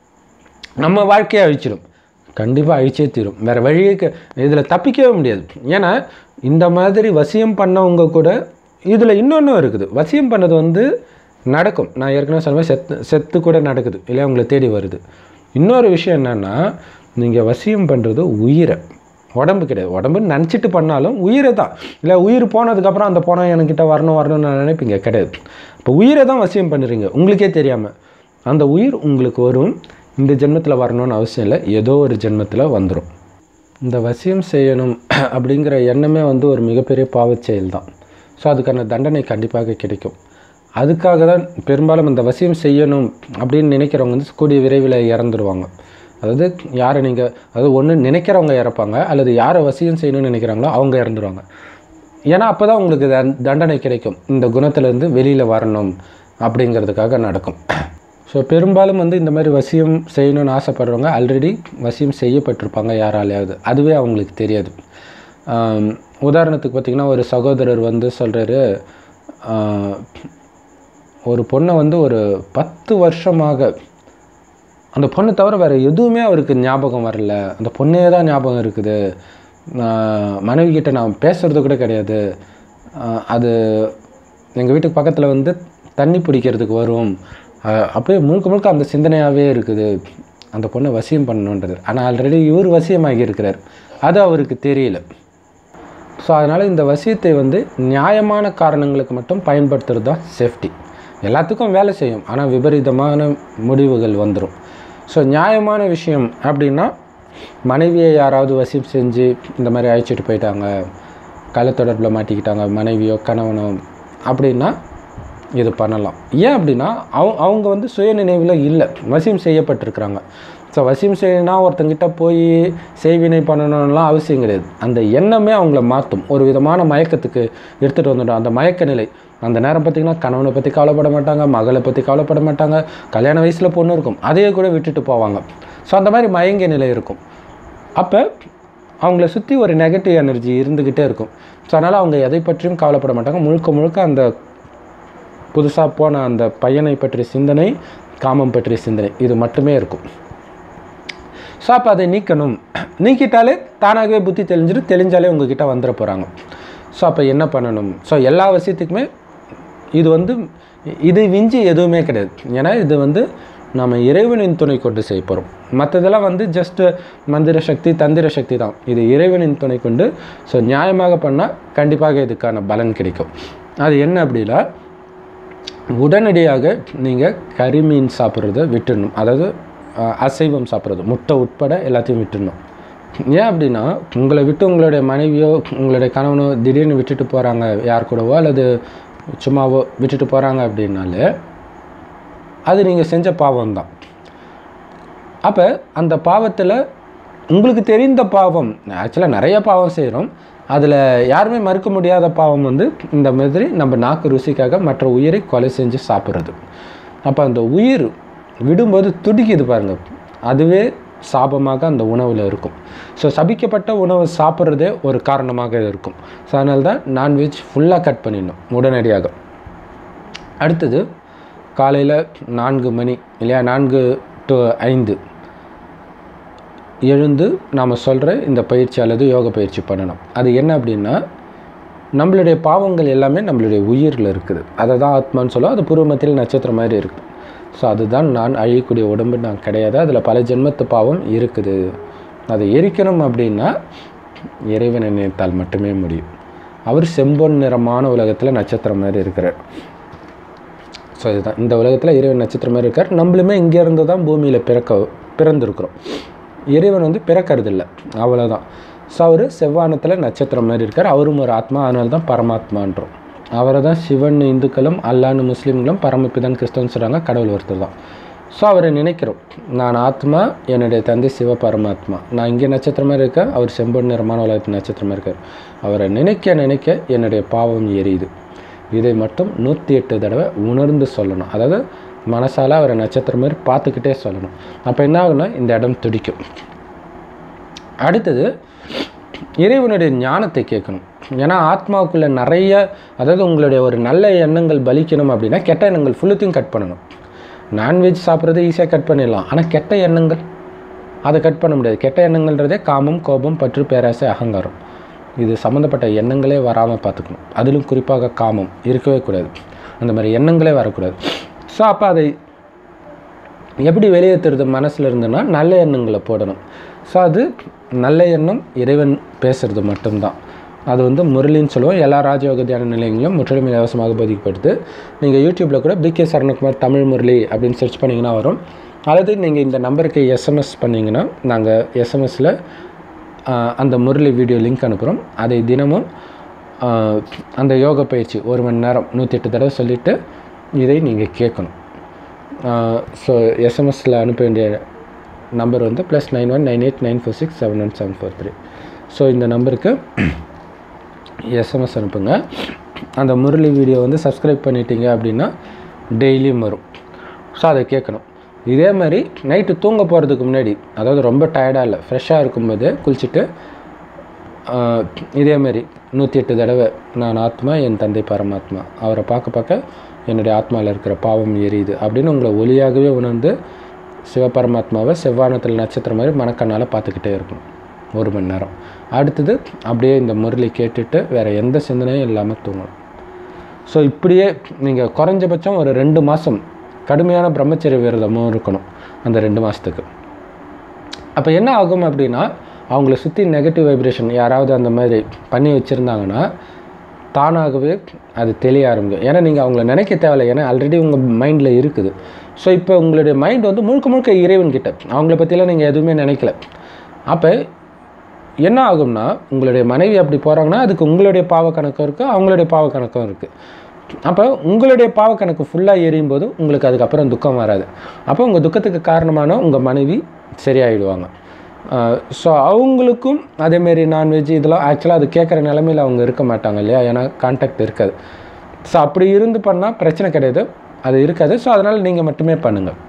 நம்ம வாழ்க்கையை அழிச்சிடும் கண்டிப்பாக அழிச்சே தீரும் வேறு வழியே இதில் தப்பிக்கவே முடியாது ஏன்னா இந்த மாதிரி வசியம் பண்ணவங்க கூட இதில் இன்னொன்றும் இருக்குது வசியம் பண்ணது வந்து நடக்கும் நான் ஏற்கனவே சொன்ன மாதிரி செத்து செத்து கூட நடக்குது இல்லையா உங்களை தேடி வருது இன்னொரு விஷயம் என்னென்னா நீங்கள் வசியம் பண்ணுறது உயிரை உடம்பு கிடையாது உடம்புன்னு நினச்சிட்டு பண்ணாலும் உயிரை தான் இல்லை உயிர் போனதுக்கப்புறம் அந்த போனால் என்கிட்ட வரணும் வரணும்னு நினைப்பீங்க கிடையாது இப்போ உயிரை தான் வசியம் பண்ணுறீங்க உங்களுக்கே தெரியாமல் அந்த உயிர் உங்களுக்கு வரும் இந்த ஜென்மத்தில் வரணும்னு அவசியம் இல்லை ஏதோ ஒரு ஜென்மத்தில் வந்துடும் இந்த வசியம் செய்யணும் அப்படிங்கிற எண்ணமே வந்து ஒரு மிகப்பெரிய பாவச் செயல் தான் ஸோ அதுக்கான தண்டனை கண்டிப்பாக கிடைக்கும் அதுக்காக தான் பெரும்பாலும் இந்த வசியம் செய்யணும் அப்படின்னு நினைக்கிறவங்க வந்து கூடிய விரைவில் இறந்துருவாங்க அதாவது யாரை நீங்கள் அதாவது ஒன்று நினைக்கிறவங்க இறப்பாங்க அல்லது யாரை வசியம் செய்யணும்னு நினைக்கிறாங்களோ அவங்க இறந்துருவாங்க ஏன்னா அப்போ தான் உங்களுக்கு தண்- தண்டனை கிடைக்கும் இந்த குணத்திலேருந்து வெளியில் வரணும் அப்படிங்கிறதுக்காக நடக்கும் ஸோ பெரும்பாலும் வந்து இந்த மாதிரி வசியம் செய்யணும்னு ஆசைப்படுறவங்க ஆல்ரெடி வசியம் செய்யப்பட்டிருப்பாங்க யாராலையாவது அதுவே அவங்களுக்கு தெரியாது ஆம், உதாரணத்துக்கு பார்த்திங்கன்னா ஒரு சகோதரர் வந்து சொல்கிறாரு ஒரு பொண்ணை வந்து ஒரு பத்து வருஷமாக அந்த பொண்ணை தவிர வேறு எதுவுமே அவருக்கு ஞாபகம் வரல அந்த பொண்ணே தான் ஞாபகம் இருக்குது ஆஹ் மனைவி கிட்ட நான் பேசுறது கூட கிடையாது ஆஹ் அது எங்கள் வீட்டுக்கு பக்கத்தில் வந்து தண்ணி பிடிக்கிறதுக்கு வரும் ஆஹ் அப்படியே முழுக்க முழுக்க அந்த சிந்தனையாகவே இருக்குது அந்த பொண்ணை வசியம் பண்ணணுன்றது ஆனால் ஆல்ரெடி இவர் வசியமாகி இருக்கிறார் அது அவருக்கு தெரியல ஸோ அதனால் இந்த வசியத்தை வந்து நியாயமான காரணங்களுக்கு மட்டும் பயன்படுத்துறது தான் சேஃப்டி எல்லாத்துக்கும் வேலை செய்யும் ஆனால் விபரீதமான முடிவுகள் வந்துடும் ஸோ நியாயமான விஷயம் அப்படின்னா மனைவியை யாராவது வசியம் செஞ்சு இந்த மாதிரி அழைச்சிட்டு போயிட்டாங்க கள்ளத்தொடர்பில் மாட்டிக்கிட்டாங்க மனைவியோ கணவனோ அப்படின்னா இது பண்ணலாம் ஏன் அப்படின்னா அவங்க அவங்க வந்து சுய நினைவில் இல்லை வசியம் செய்யப்பட்டிருக்கிறாங்க ஸோ வசியம் செய்யணும்னா ஒருத்தங்கிட்ட போய் செய்வினை பண்ணணும்லாம் அவசியம் கிடையாது அந்த எண்ணமே அவங்கள மாற்றும் ஒரு விதமான மயக்கத்துக்கு எடுத்துகிட்டு வந்துடும் அந்த மயக்க நிலை அந்த நேரம் பார்த்திங்கன்னா கணவனை பற்றி கவலைப்பட மாட்டாங்க மகளை பற்றி கவலைப்பட மாட்டாங்க கல்யாண வயசில் பொண்ணு இருக்கும் அதையே கூட விட்டுட்டு போவாங்க ஸோ அந்த மாதிரி மயங்கிய நிலை இருக்கும் அப்போ அவங்கள சுற்றி ஒரு நெகட்டிவ் எனர்ஜி இருந்துக்கிட்டே இருக்கும் ஸோ அதனால் அவங்க எதை பற்றியும் கவலைப்பட மாட்டாங்க முழுக்க முழுக்க அந்த புதுசாக போன அந்த பையனை பற்றிய சிந்தனை காமம் பற்றிய சிந்தனை இது மட்டுமே இருக்கும் ஸோ அப்போ அதை நீக்கணும் நீக்கிட்டாலே தானாகவே புத்தி தெளிஞ்சிட்டு தெளிஞ்சாலே உங்ககிட்ட வந்துட போகிறாங்க ஸோ அப்போ என்ன பண்ணணும் ஸோ எல்லா விஷயத்துக்குமே இது வந்து இது விஞ்சி எதுவுமே கிடையாது ஏன்னா இது வந்து நம்ம இறைவனின் துணை கொண்டு செய்ய போகிறோம் மற்றதெல்லாம் வந்து ஜஸ்ட் மந்திர சக்தி தந்திர சக்தி தான் இது இறைவனின் துணை கொண்டு ஸோ நியாயமாக பண்ணால் கண்டிப்பாக இதுக்கான பலன் கிடைக்கும் அது என்ன அப்படின்னா உடனடியாக நீங்கள் கறிமீன் சாப்பிட்றத விட்டுடணும் அதாவது அஹ், அசைவம் சாப்பிட்றது முட்டை உட்பட எல்லாத்தையும் விட்டுடணும் ஏன் அப்படின்னா உங்களை விட்டு உங்களுடைய மனைவியோ உங்களுடைய கணவனோ திடீர்னு விட்டுட்டு போகிறாங்க யார் கூடவோ அல்லது சும்மாவோ விட்டுட்டு போகிறாங்க அப்படின்னாலே அது நீங்கள் செஞ்ச பாவம் தான் அப்போ அந்த பாவத்தில் உங்களுக்கு தெரிந்த பாவம் ஆக்சுவலாக நிறைய பாவம் செய்கிறோம் அதில் யாருமே மறுக்க முடியாத பாவம் வந்து இந்த மாதிரி நம்ம நாக்கு ருசிக்காக மற்ற உயிரை கொலை செஞ்சு சாப்பிட்றது அப்போ அந்த உயிர் விடும்போது துடிக்குது பாருங்கள் அதுவே சாபமாக அந்த உணவில் இருக்கும் ஸோ சபிக்கப்பட்ட உணவு சாப்பிட்றதே ஒரு காரணமாக இருக்கும் ஸோ அதனால தான் நான்வெஜ் ஃபுல்லாக கட் பண்ணிடணும் உடனடியாக அடுத்தது காலையில் நான்கு மணி இல்லையா நான்கு டு ஐந்து எழுந்து நாம் சொல்கிற இந்த பயிற்சி அல்லது யோக பயிற்சி பண்ணணும் அது என்ன அப்படின்னா நம்மளுடைய பாவங்கள் எல்லாமே நம்மளுடைய உயிரில் இருக்குது அதை தான் ஆத்மான்னு சொல்லுவோம் அது பூர்வமத்தில் நட்சத்திரம் மாதிரி இருக்குது ஸோ அதுதான் நான் அழியக்கூடிய உடம்பு நான் கிடையாது அதில் பல ஜென்மத்து பாவம் இருக்குது அதை எரிக்கணும் அப்படின்னா இறைவனை நினைத்தால் மட்டுமே முடியும் அவர் செம்பொன் நிறமான உலகத்தில் நட்சத்திரம் மாதிரி இருக்கிறார் ஸோ இதுதான் இந்த உலகத்தில் இறைவன் நட்சத்திரம் மாதிரி இருக்கார் நம்மளுமே இங்கேருந்து தான் பூமியில் பிறக்க பிறந்திருக்கிறோம் இறைவன் வந்து பிறக்கறதில்ல அவ்வளோதான் ஸோ அவர் செவ்வானத்தில் நட்சத்திரம் மாதிரி இருக்கார் அவரும் ஒரு ஆத்மா அதனால தான் பரமாத்மான்றோம் அவரை தான் சிவன் இந்துக்களும் அல்லான்னு முஸ்லீம்களும் பரமபிதான் கிறிஸ்தவன் சொல்கிறாங்க கடவுள் ஒருத்தர் தான் ஸோ அவரை நினைக்கிறோம் நான் ஆத்மா என்னுடைய தந்தை சிவ பரமாத்மா நான் இங்கே நட்சத்திரமாக இருக்கேன் அவர் செம்பொன் நிறமான உலகத்து நட்சத்திரமாக இருக்கார் அவரை நினைக்க நினைக்க என்னுடைய பாவம் எரியுது இதை மட்டும் நூற்றி எட்டு தடவை உணர்ந்து சொல்லணும் அதாவது மனசால அவரை நட்சத்திரம் மாதிரி பார்த்துக்கிட்டே சொல்லணும் அப்போ என்ன ஆகும்னா இந்த இடம் துடிக்கும் அடுத்தது இறைவனுடைய ஞானத்தை கேட்கணும் ஏன்னா ஆத்மாவுக்குள்ள நிறைய அதாவது உங்களுடைய ஒரு நல்ல எண்ணங்கள் பலிக்கணும் அப்படின்னா கெட்ட எண்ணங்கள் ஃபுல்லுத்தையும் கட் பண்ணணும் நான்வெஜ் சாப்பிட்றது ஈஸியாக கட் பண்ணிடலாம் ஆனால் கெட்ட எண்ணங்கள் அதை கட் பண்ண முடியாது கெட்ட எண்ணங்கள்ன்றதே காமம் கோபம் பற்று பேராசை அகங்காரம் இது சம்மந்தப்பட்ட எண்ணங்களே வராமல் பார்த்துக்கணும் அதிலும் குறிப்பாக காமம் இருக்கவே கூடாது அந்த மாதிரி எண்ணங்களே வரக்கூடாது ஸோ அப்போ அதை எப்படி வெளியேற்றுறது மனசில் இருந்துன்னா நல்ல எண்ணங்களை போடணும் ஸோ அது நல்ல எண்ணம் இறைவன் பேசுறது மட்டும்தான் அது வந்து முரளின்னு சொல்லுவோம் எல்லா ராஜயோக தியான நிலையங்களும் முற்றிலும் இலவசமாக போதிக்கப்படுது நீங்கள் யூடியூப்பில் கூட பிகே சரணகுமார் தமிழ் முரளி அப்படின்னு சர்ச் பண்ணிங்கன்னா வரும் அல்லது நீங்கள் இந்த நம்பருக்கு எஸ்எம்எஸ் பண்ணிங்கன்னா நாங்கள் எஸ்எம்எஸில் அந்த முரளி வீடியோ லிங்க் அனுப்புகிறோம் அதை தினமும் ஆஹ், அந்த யோக பயிற்சி ஒரு மணி நேரம் நூற்றி எட்டு தடவை சொல்லிவிட்டு இதை நீங்கள் கேட்கணும் ஸோ எஸ்எம்எஸில் அனுப்ப வேண்டிய நம்பர் வந்து plus nine one nine eight nine four six seven one seven four three so இந்த நம்பருக்கு எஸ்எம்எஸ் அனுப்புங்க அந்த முரளி வீடியோ வந்து சப்ஸ்கிரைப் பண்ணிட்டீங்க அப்படின்னா டெய்லியும் வரும் ஸோ அதை கேட்கணும் இதே மாதிரி நைட்டு தூங்க போகிறதுக்கு முன்னாடி அதாவது ரொம்ப டயர்டாக இல்லை ஃப்ரெஷ்ஷாக இருக்கும்போது குளிச்சுட்டு ஆஹ், இதே மாதிரி நூற்றி எட்டு தடவை நான் ஆத்மா என் தந்தை பரமாத்மா அவரை பார்க்க பார்க்க என்னுடைய ஆத்மாவில் இருக்கிற பாவம் எரியுது அப்படின்னு உங்களை ஒளியாகவே உணர்ந்து சிவபரமாத்மாவை செவ்வானத்தில் நட்சத்திரம் மாதிரி மனக்கண்ணால் பார்த்துக்கிட்டே இருக்கணும் ஒரு மணி நேரம் அடுத்தது அப்படியே இந்த முரளி கேட்டுட்டு வேறு எந்த சிந்தனையும் இல்லாமல் தூங்கணும் ஸோ இப்படியே நீங்கள் குறைஞ்சபட்சம் ஒரு ரெண்டு மாதம் கடுமையான பிரம்மச்சரிய விரதமும் இருக்கணும் அந்த ரெண்டு மாதத்துக்கு அப்போ என்ன ஆகும் அப்படின்னா அவங்கள சுற்றி நெகட்டிவ் வைப்ரேஷன் யாராவது அந்த மாதிரி பண்ணி வச்சுருந்தாங்கன்னா தானாகவே அது தெளிய ஆரம்பிக்கும் ஏன்னா நீங்கள் அவங்கள நினைக்க தேவையில்லை ஏன்னா ஆல்ரெடி உங்கள் மைண்டில் இருக்குது ஸோ இப்போ உங்களுடைய மைண்ட் வந்து முழுக்க முழுக்க இறைவன் கிட்ட அவங்கள பற்றிலாம் நீங்கள் எதுவுமே நினைக்கல அப்போ என்ன ஆகும்னா உங்களுடைய மனைவி அப்படி போகிறாங்கன்னா அதுக்கு உங்களுடைய பாவ கணக்கும் இருக்குது அவங்களுடைய பாவ கணக்கும் இருக்குது அப்போ உங்களுடைய பாவ கணக்கு ஃபுல்லாக எரியும் போது உங்களுக்கு அதுக்கப்புறம் துக்கம் வராது அப்போ உங்கள் துக்கத்துக்கு காரணமான உங்கள் மனைவி சரியாயிடுவாங்க ஸோ அவங்களுக்கும் அதேமாரி நான்வெஜ் இதெல்லாம் ஆக்சுவலாக அது கேட்குற நிலமையில் அவங்க இருக்க மாட்டாங்க இல்லையா ஏன்னா கான்டாக்ட் இருக்காது ஸோ அப்படி இருந்து பண்ணால் பிரச்சனை கிடையாது அது இருக்காது ஸோ அதனால் நீங்கள் மட்டுமே பண்ணுங்கள்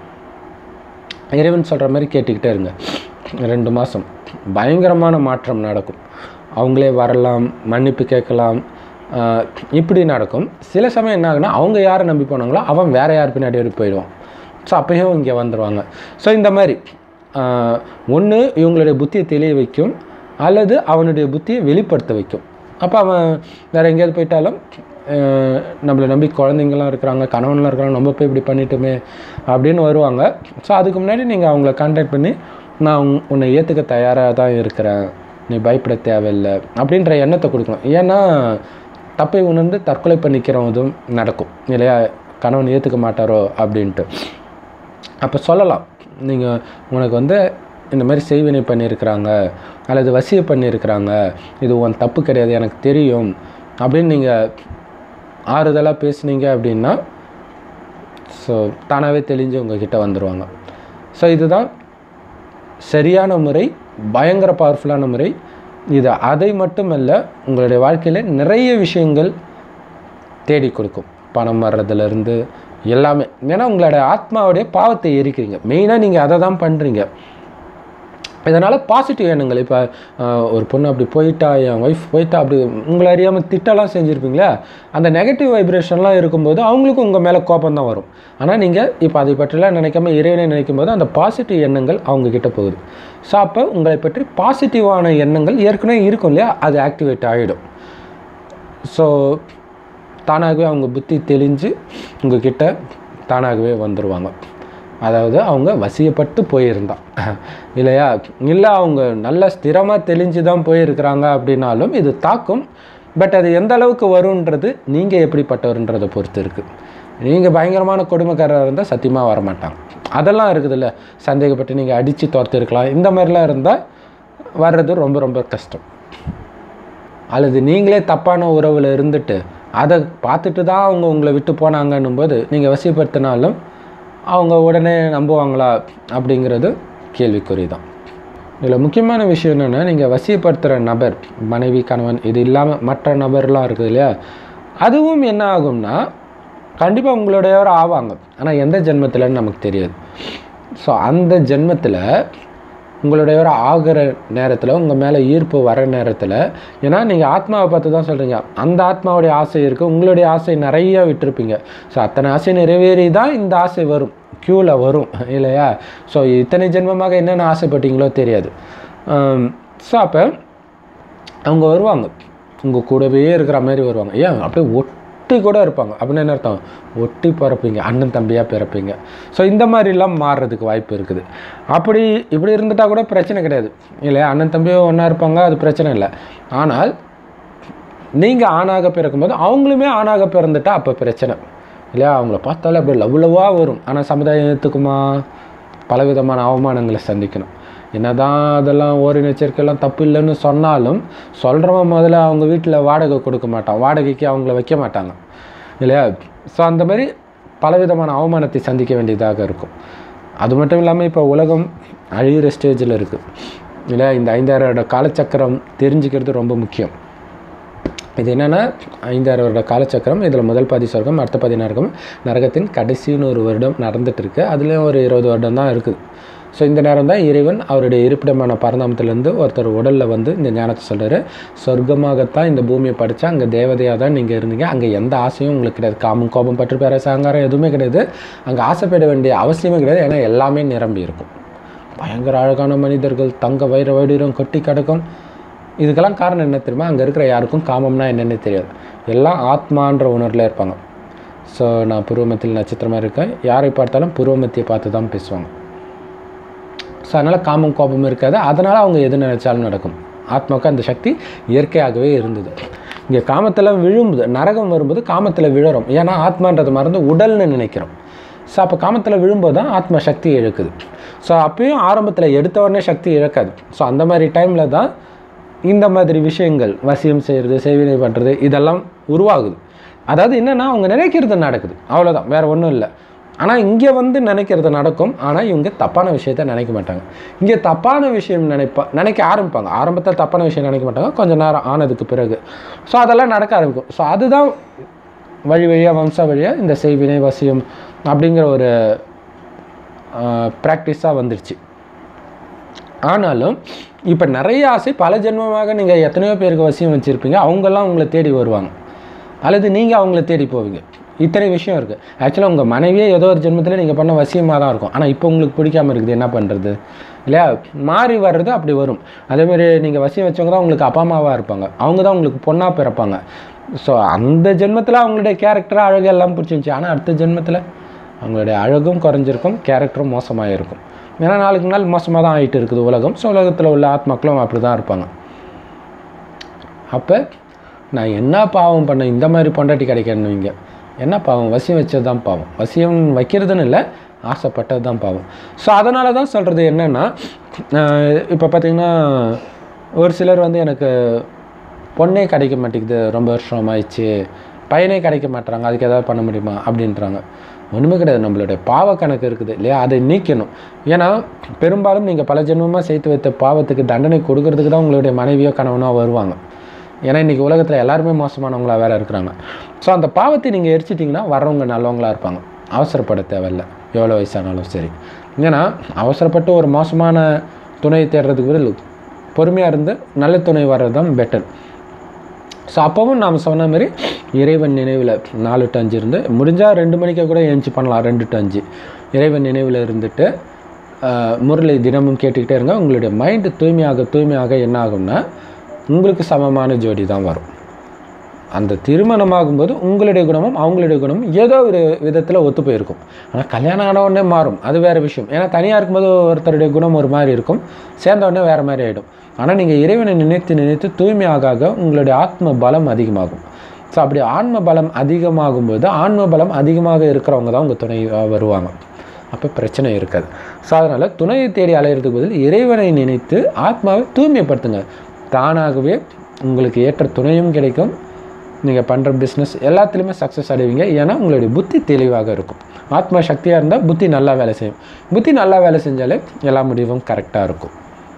இறைவன் சொல்கிற மாதிரி கேட்டுக்கிட்டே இருங்க ரெண்டு மாதம் பயங்கரமான மாற்றம் நடக்கும் அவங்களே வரலாம் மன்னிப்பு கேட்கலாம் ஆஹ் இப்படி நடக்கும் சில சமயம் என்ன ஆகுனா அவங்க யாரை நம்பி போனாங்களோ அவன் வேற யார் பின்னாடி ஓடி போயிடுவான் ஸோ அப்பயும் இங்கே வந்துடுவாங்க ஸோ இந்த மாதிரி ஒன்று இவங்களுடைய புத்தியை தெளிய வைக்கும் அல்லது அவனுடைய புத்தியை வெளிப்படுத்த வைக்கும் அப்போ அவன் வேறு எங்கேயாவது போயிட்டாலும் ஆஹ் நம்மளை நம்பி குழந்தைங்களாம் இருக்கிறாங்க கணவன்லாம் இருக்கிறாங்க நம்ம போய் இப்படி பண்ணிட்டோமே அப்படின்னு வருவாங்க ஸோ அதுக்கு முன்னாடி நீங்கள் அவங்கள கான்டாக்ட் பண்ணி நான் உன்- உன்னை ஏற்றுக்க தயாராக தான் இருக்கிறேன் நீ பயப்பட தேவையில்லை அப்படின்ற எண்ணத்தை கொடுக்கணும் ஏன்னா தப்பை உணர்ந்து தற்கொலை பண்ணிக்கிறதும் நடக்கும் இல்லையா கணவன் ஏற்றுக்க மாட்டாரோ அப்படின்ட்டு அப்போ சொல்லலாம் நீங்கள் உனக்கு வந்து இந்த மாதிரி செய்வினை பண்ணியிருக்கிறாங்க அல்லது வசிய பண்ணியிருக்கிறாங்க இது உன் தப்பு கிடையாது எனக்கு தெரியும் அப்படின்னு நீங்கள் ஆறுதலாக பேசுனீங்க அப்படின்னா ஸோ தானாகவே தெளிஞ்சு உங்ககிட்ட வந்துடுவாங்க ஸோ இதுதான் சரியான முறை பயங்கர பவர்ஃபுல்லான முறை இது அதை மட்டுமல்ல உங்களுடைய வாழ்க்கையில் நிறைய விஷயங்கள் தேடி கொடுக்கும் பணம் வர்றதுலேருந்து எல்லாமே ஏன்னா உங்களோட ஆத்மாவுடைய பாவத்தை எரிக்கிறீங்க மெயினாக நீங்கள் அதை தான் பண்ணுறீங்க இதனால் பாசிட்டிவ் எண்ணங்கள் இப்போ ஒரு பொண்ணு அப்படி போயிட்டா என் ஒய்ஃப் போயிட்டா அப்படி உங்களை அறியாமல் திட்டலாம் செஞ்சுருப்பீங்களா அந்த நெகட்டிவ் வைப்ரேஷன்லாம் இருக்கும்போது அவங்களுக்கும் உங்கள் மேலே கோபம் தான் வரும் ஆனால் நீங்கள் இப்போ அதை பற்றிலாம் நினைக்காம இறைவனை நினைக்கும் போது அந்த பாசிட்டிவ் எண்ணங்கள் அவங்க கிட்ட போகுது ஸோ அப்போ உங்களை பற்றி பாசிட்டிவான எண்ணங்கள் ஏற்கனவே இருக்கும் இல்லையா அது ஆக்டிவேட் ஆகிடும் ஸோ தானாகவே அவங்க புத்தி தெளிஞ்சு உங்ககிட்ட தானாகவே வந்துடுவாங்க அதாவது அவங்க வசியப்பட்டு போயிருந்தா இல்லையா இல்லை அவங்க நல்ல ஸ்திரமாக தெளிஞ்சு தான் போயிருக்கிறாங்க அப்படின்னாலும் இது தாக்கும் பட் அது எந்த அளவுக்கு வரும்ன்றது நீங்கள் எப்படிப்பட்டவர்ன்றதை பொறுத்து இருக்குது நீங்கள் பயங்கரமான கொடுமைக்காரராக இருந்தால் சத்தியமாக வரமாட்டாங்க அதெல்லாம் இருக்குதுல்ல சந்தேகப்பட்டு நீங்கள் அடித்து துரத்திருக்கலாம் இந்த மாதிரிலாம் இருந்தால் வர்றது ரொம்ப ரொம்ப கஷ்டம் அல்லது நீங்களே தப்பான உறவில் இருந்துட்டு அதை பார்த்துட்டு தான் அவங்க உங்களை விட்டு போனாங்கன்னும் போது நீங்கள் வசிப்படுத்தினாலும் அவங்க உடனே நம்புவாங்களா அப்படிங்கிறது கேள்விக்குறி தான் இதில் முக்கியமான விஷயம் என்னென்னா நீங்கள் வசியப்படுத்துகிற நபர் மனைவி கணவன் இது இல்லாமல் மற்ற நபர்லாம் இருக்குது இல்லையா அதுவும் என்ன ஆகும்னா கண்டிப்பாக உங்களுடையவர் ஆவாங்க ஆனால் எந்த ஜென்மத்தில்னு நமக்கு தெரியாது ஸோ அந்த ஜென்மத்தில் உங்களுடையவர் ஆகிற நேரத்தில் உங்கள் மேலே ஈர்ப்பு வர நேரத்தில் ஏன்னா நீங்கள் ஆத்மாவை பார்த்து தான் சொல்கிறீங்க அந்த ஆத்மாவுடைய ஆசை இருக்குது உங்களுடைய ஆசை நிறைய விட்டுருப்பீங்க ஸோ அத்தனை ஆசை நிறைவேறி தான் இந்த ஆசை வரும் க்யூவில் வரும் இல்லையா ஸோ இத்தனை ஜென்மமாக என்னென்ன ஆசைப்பட்டீங்களோ தெரியாது ஸோ அப்போ அவங்க வருவாங்க உங்கள் கூடவே இருக்கிற மாதிரி வருவாங்க ஏன் அப்படியே ஒட்டி கூட இருப்பாங்க அப்படின்னு என்ன அர்த்தம் ஒட்டி பிறப்பீங்க அண்ணன் தம்பியாக பிறப்பீங்க ஸோ இந்த மாதிரிலாம் மாறுறதுக்கு வாய்ப்பு இருக்குது அப்படி இப்படி இருந்துட்டா கூட பிரச்சனை கிடையாது இல்லையா அண்ணன் தம்பியும் ஒன்றா இருப்பாங்க அது பிரச்சனை இல்லை ஆனால் நீங்கள் ஆணாக பிறக்கும்போது அவங்களுமே ஆணாக பிறந்துட்டா அப்போ பிரச்சனை இல்லையா அவங்கள பார்த்தாலே அப்படியே லவ் லவ்வாக வரும் ஆனால் சமுதாயம் ஏற்றுக்குமா பலவிதமான அவமானங்களை சந்திக்கணும் என்னதான் அதெல்லாம் ஓரின சேர்க்கையெல்லாம் தப்பு இல்லைன்னு சொன்னாலும் சொல்கிறவன் முதல்ல அவங்க வீட்டில் வாடகை கொடுக்க மாட்டான் வாடகைக்கு அவங்கள வைக்க மாட்டாங்க இல்லையா ஸோ அந்த மாதிரி பலவிதமான அவமானத்தை சந்திக்க வேண்டியதாக இருக்கும் அது மட்டும் இல்லாமல் இப்போ உலகம் அழியிற ஸ்டேஜில் இருக்குது இல்லையா இந்த ஐந்தாயிரம் வருட காலச்சக்கரம் தெரிஞ்சுக்கிறது ரொம்ப முக்கியம் இது என்னென்னா ஐந்தாயிரம் வருட காலச்சக்கரம் இதில் முதல் பாதி சொர்க்கம் அடுத்த பாதி நரகம் நரகத்தின் கடைசின்னு ஒரு வருடம் நடந்துட்டு இருக்கு அதுலேயும் ஒரு இருபது வருடம் தான் இருக்குது ஸோ இந்த நேரம் தான் இறைவன் அவருடைய இருப்பிடமான பரந்தாமத்திலேருந்து ஒருத்தர் உடலில் வந்து இந்த ஞானத்தை சொல்கிறாரு சொர்க்கமாகத்தான் இந்த பூமியை படித்தா அங்கே தேவதையாக தான் நீங்கள் இருந்தீங்க அங்கே எந்த ஆசையும் உங்களுக்கு கிடையாது காமம் கோபம் பற்று பேர சாங்காரம் எதுவுமே கிடையாது அங்கே ஆசைப்பட வேண்டிய அவசியமே கிடையாது ஏன்னா எல்லாமே நிரம்பி இருக்கும் பயங்கர அழகான மனிதர்கள் தங்க வைர வைடூரம் கொட்டி கிடக்கும் இதுக்கெல்லாம் காரணம் என்ன தெரியுமா அங்கே இருக்கிற யாருக்கும் காமம்னா என்னென்னு தெரியாது எல்லாம் ஆத்மான்ற உணர்வில் இருப்பாங்க ஸோ நான் புருவமத்தில் நட்சத்திரமாக இருக்கேன் யாரை பார்த்தாலும் புருவமத்தியை பார்த்து தான் பேசுவாங்க ஸோ அதனால் காமம் கோபம் இருக்காது அதனால் அவங்க எது நினைச்சாலும் நடக்கும் ஆத்மாவுக்கு அந்த சக்தி இயற்கையாகவே இருந்தது இங்கே காமத்தில் விழும்புது நரகம் வரும்போது காமத்தில் விழுறோம் ஏன்னா ஆத்மான்றது மறந்து உடல்னு நினைக்கிறோம் ஸோ அப்போ காமத்தில் விழும்போது தான் ஆத்மா சக்தி இழக்குது ஸோ அப்பயும் ஆரம்பத்தில் எடுத்த உடனே சக்தி இழக்காது ஸோ அந்த மாதிரி டைமில் தான் இந்த மாதிரி விஷயங்கள் வசியம் செய்கிறது செய்வினை பண்ணுறது இதெல்லாம் உருவாகுது அதாவது என்னென்னா அவங்க நினைக்கிறது நடக்குது அவ்வளோதான் வேறு ஒன்றும் இல்லை ஆனால் இங்கே வந்து நினைக்கிறது நடக்கும் ஆனால் இவங்க தப்பான விஷயத்த நினைக்க மாட்டாங்க இங்கே தப்பான விஷயம் நினைப்பா நினைக்க ஆரம்பிப்பாங்க ஆரம்பத்தில் தப்பான விஷயம் நினைக்க மாட்டாங்க கொஞ்சம் நேரம் ஆனதுக்கு பிறகு ஸோ அதெல்லாம் நடக்க ஆரம்பிக்கும் ஸோ அதுதான் வழி வழியாக வம்ச வழியாக இந்த செய்வினை வசியம் அப்படிங்கிற ஒரு ப்ராக்டிஸாக வந்துடுச்சு ஆனாலும் இப்போ நிறைய ஆசை பல ஜென்மமாக நீங்கள் எத்தனையோ பேருக்கு வசியம் வச்சுருப்பீங்க அவங்கெல்லாம் உங்களை தேடி வருவாங்க அல்லது நீங்கள் அவங்கள தேடி போவீங்க இத்தனை விஷயம் இருக்குது ஆக்சுவலாக உங்கள் மனைவியே ஏதோ ஒரு ஜென்மத்தில் நீங்கள் பண்ண வசியமாக தான் இருக்கும் ஆனால் இப்போ உங்களுக்கு பிடிக்காம இருக்குது என்ன பண்ணுறது இல்லையா மாறி வர்றது அப்படி வரும் அதேமாதிரி நீங்கள் வசியம் வச்சவங்க தான் உங்களுக்கு அப்பா அம்மாவாக இருப்பாங்க அவங்க தான் உங்களுக்கு பொண்ணாக பிறப்பாங்க ஸோ அந்த ஜென்மத்தில் அவங்களுடைய கேரக்டர் அழகு எல்லாம் பிடிச்சிருந்துச்சி ஆனால் அடுத்த ஜென்மத்தில் அவங்களுடைய அழகும் குறைஞ்சிருக்கும் கேரக்டரும் மோசமாக இருக்கும் ஏன்னா நாளுக்கு நாள் மோசமாக தான் ஆகிட்டு இருக்குது உலகம் ஸோ உலகத்தில் உள்ள ஆத்மாக்களும் அப்படி தான் இருப்பாங்க அப்போ நான் என்ன பாவம் பண்ணேன் இந்த மாதிரி பொண்டாட்டி கிடைக்கணுவீங்க என்ன பாவம் வசியம் வச்சது தான் பாவம் வசியம் வைக்கிறதுன்னு இல்லை ஆசைப்பட்டது தான் பாவம் ஸோ அதனால தான் சொல்கிறது என்னென்னா இப்போ பார்த்தீங்கன்னா ஒரு சிலர் வந்து எனக்கு பொண்ணே கிடைக்க மாட்டேங்குது ரொம்ப வருஷம் ஆயிடுச்சு பையனே கிடைக்க மாட்றாங்க அதுக்கு ஏதாவது பண்ண முடியுமா அப்படின்றாங்க ஒன்றுமே கிடையாது நம்மளுடைய பாவ கணக்கு இருக்குது இல்லையா அதை நீக்கணும் ஏன்னா பெரும்பாலும் நீங்கள் பல ஜென்மமாக சேர்த்து வைத்த பாவத்துக்கு தண்டனை கொடுக்கறதுக்கு தான் உங்களுடைய மனைவியோ கணவனோ வருவாங்க ஏன்னா இன்றைக்கி உலகத்தில் எல்லாருமே மோசமானவங்களா வேற இருக்கிறாங்க ஸோ அந்த பாவத்தை நீங்கள் எரிச்சிட்டிங்கன்னா வர்றவங்க நல்லவங்களா இருப்பாங்க அவசரப்பட தேவையில்ல எவ்வளோ வயசானாலும் சரி ஏன்னா அவசரப்பட்டு ஒரு மோசமான துணையை தேடுறதுக்கு பதில் பொறுமையாக இருந்து நல்ல துணை வர்றது தான் பெட்டர் ஸோ அப்போவும் நாம் சொன்ன மாதிரி இறைவன் நினைவில் நாலு டு அஞ்சு இருந்து முடிஞ்சால் ரெண்டு மணிக்கு கூட எழுந்துச்சி பண்ணலாம் ரெண்டு டு அஞ்சு இறைவன் நினைவில் இருந்துட்டு ஆஹ், முரளி தினமும் கேட்டுக்கிட்டே இருங்க உங்களுடைய மைண்டு தூய்மையாக தூய்மையாக என்ன ஆகும்னா உங்களுக்கு சமமான ஜோடி தான் வரும் அந்த திருமணமாகும்போது உங்களுடைய குணமும் அவங்களுடைய குணமும் ஏதோ ஒரு விதத்தில் ஒத்து போயிருக்கும் ஆனால் கல்யாணம் ஆன உடனே மாறும் அது வேறு விஷயம் ஏன்னா தனியாக இருக்கும்போது ஒருத்தருடைய குணம் ஒரு மாதிரி இருக்கும் சேர்ந்த உடனே வேறு மாதிரி ஆகிடும் ஆனால் நீங்கள் இறைவனை நினைத்து நினைத்து தூய்மையாக ஆக உங்களுடைய ஆத்ம பலம் அதிகமாகும் ஸோ அப்படி ஆன்ம பலம் அதிகமாகும்போது ஆன்ம பலம் அதிகமாக இருக்கிறவங்க தான் உங்கள் துணை அஹ், வருவாங்க அப்போ பிரச்சனை இருக்காது ஸோ அதனால் துணையை தேடி அலையிறதுக்கு பதில் இறைவனை நினைத்து ஆத்மாவை தூய்மைப்படுத்துங்க தானாகவே உங்களுக்கு ஏற்ற துணையும் கிடைக்கும் நீங்கள் பண்ணுற பிஸ்னஸ் எல்லாத்துலேயுமே சக்ஸஸ் அடைவீங்க ஏன்னா உங்களுடைய புத்தி தெளிவாக இருக்கும் ஆத்மா சக்தியாக இருந்தால் புத்தி நல்லா வேலை செய்யும் புத்தி நல்லா வேலை செஞ்சாலே எல்லா முடிவும் கரெக்டாக இருக்கும்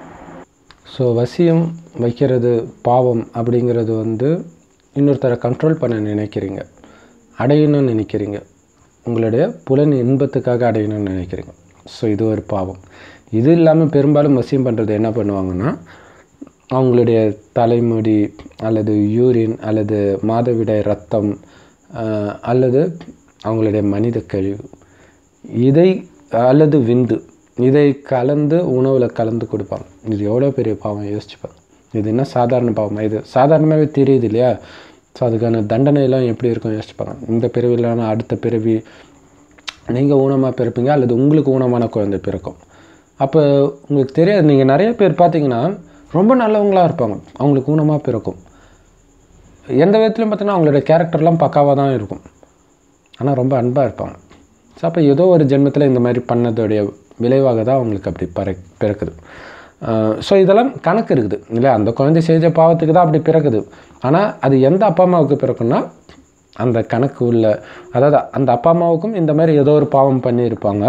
ஸோ வசியம் வைக்கிறது பாவம் அப்படிங்கிறது வந்து இன்னொருத்தரை கண்ட்ரோல் பண்ண நினைக்கிறீங்க அடையணும்னு நினைக்கிறீங்க உங்களுடைய புலன் இன்பத்துக்காக அடையணும்னு நினைக்கிறீங்க ஸோ இது ஒரு பாவம் இது இல்லாமல் பெரும்பாலும் வசியம் பண்ணுறது என்ன பண்ணுவாங்கன்னா அவங்களுடைய தலைமுடி அல்லது யூரின் அல்லது மாதவிடாய் ரத்தம் ஆஹ், அல்லது அவங்களுடைய மனித கழிவு இதை அல்லது விந்து இதை கலந்து உணவில் கலந்து கொடுப்பாங்க இது எவ்வளோ பெரிய பாவம் யோசிச்சுப்பாங்க இது என்ன சாதாரண பாவமா இது சாதாரணமாகவே தெரியுது இல்லையா ஸோ அதுக்கான தண்டனையெல்லாம் எப்படி இருக்கும் யோசிச்சுப்பாங்க இந்த பிறவிலான அடுத்த பிறவி நீங்கள் ஊனமாக பிறப்பீங்க அல்லது உங்களுக்கு ஊனமான குழந்தை பிறக்கும் அப்போ உங்களுக்கு தெரியாது நீங்கள் நிறைய பேர் பார்த்தீங்கன்னா ரொம்ப நல்லவங்களா இருப்பாங்க அவங்களுக்கு ஊனமாக பிறக்கும் எந்த விதத்துலையும் பார்த்தீங்கன்னா அவங்களோட கேரக்டர்லாம் பக்காவாக தான் இருக்கும் ஆனால் ரொம்ப அன்பாக இருப்பாங்க ஸோ அப்போ ஏதோ ஒரு ஜென்மத்தில் இந்த மாதிரி பண்ணதோடைய விளைவாக தான் அவங்களுக்கு அப்படி பற பிறக்குது ஸோ இதெல்லாம் கணக்கு இருக்குது இல்லையா அந்த குழந்தை செஞ்ச பாவத்துக்கு தான் அப்படி பிறக்குது ஆனால் அது எந்த அப்பா அம்மாவுக்கு பிறக்குன்னா அந்த கணக்கு உள்ள அதாவது அந்த அப்பா அம்மாவுக்கும் இந்த மாதிரி ஏதோ ஒரு பாவம் பண்ணியிருப்பாங்க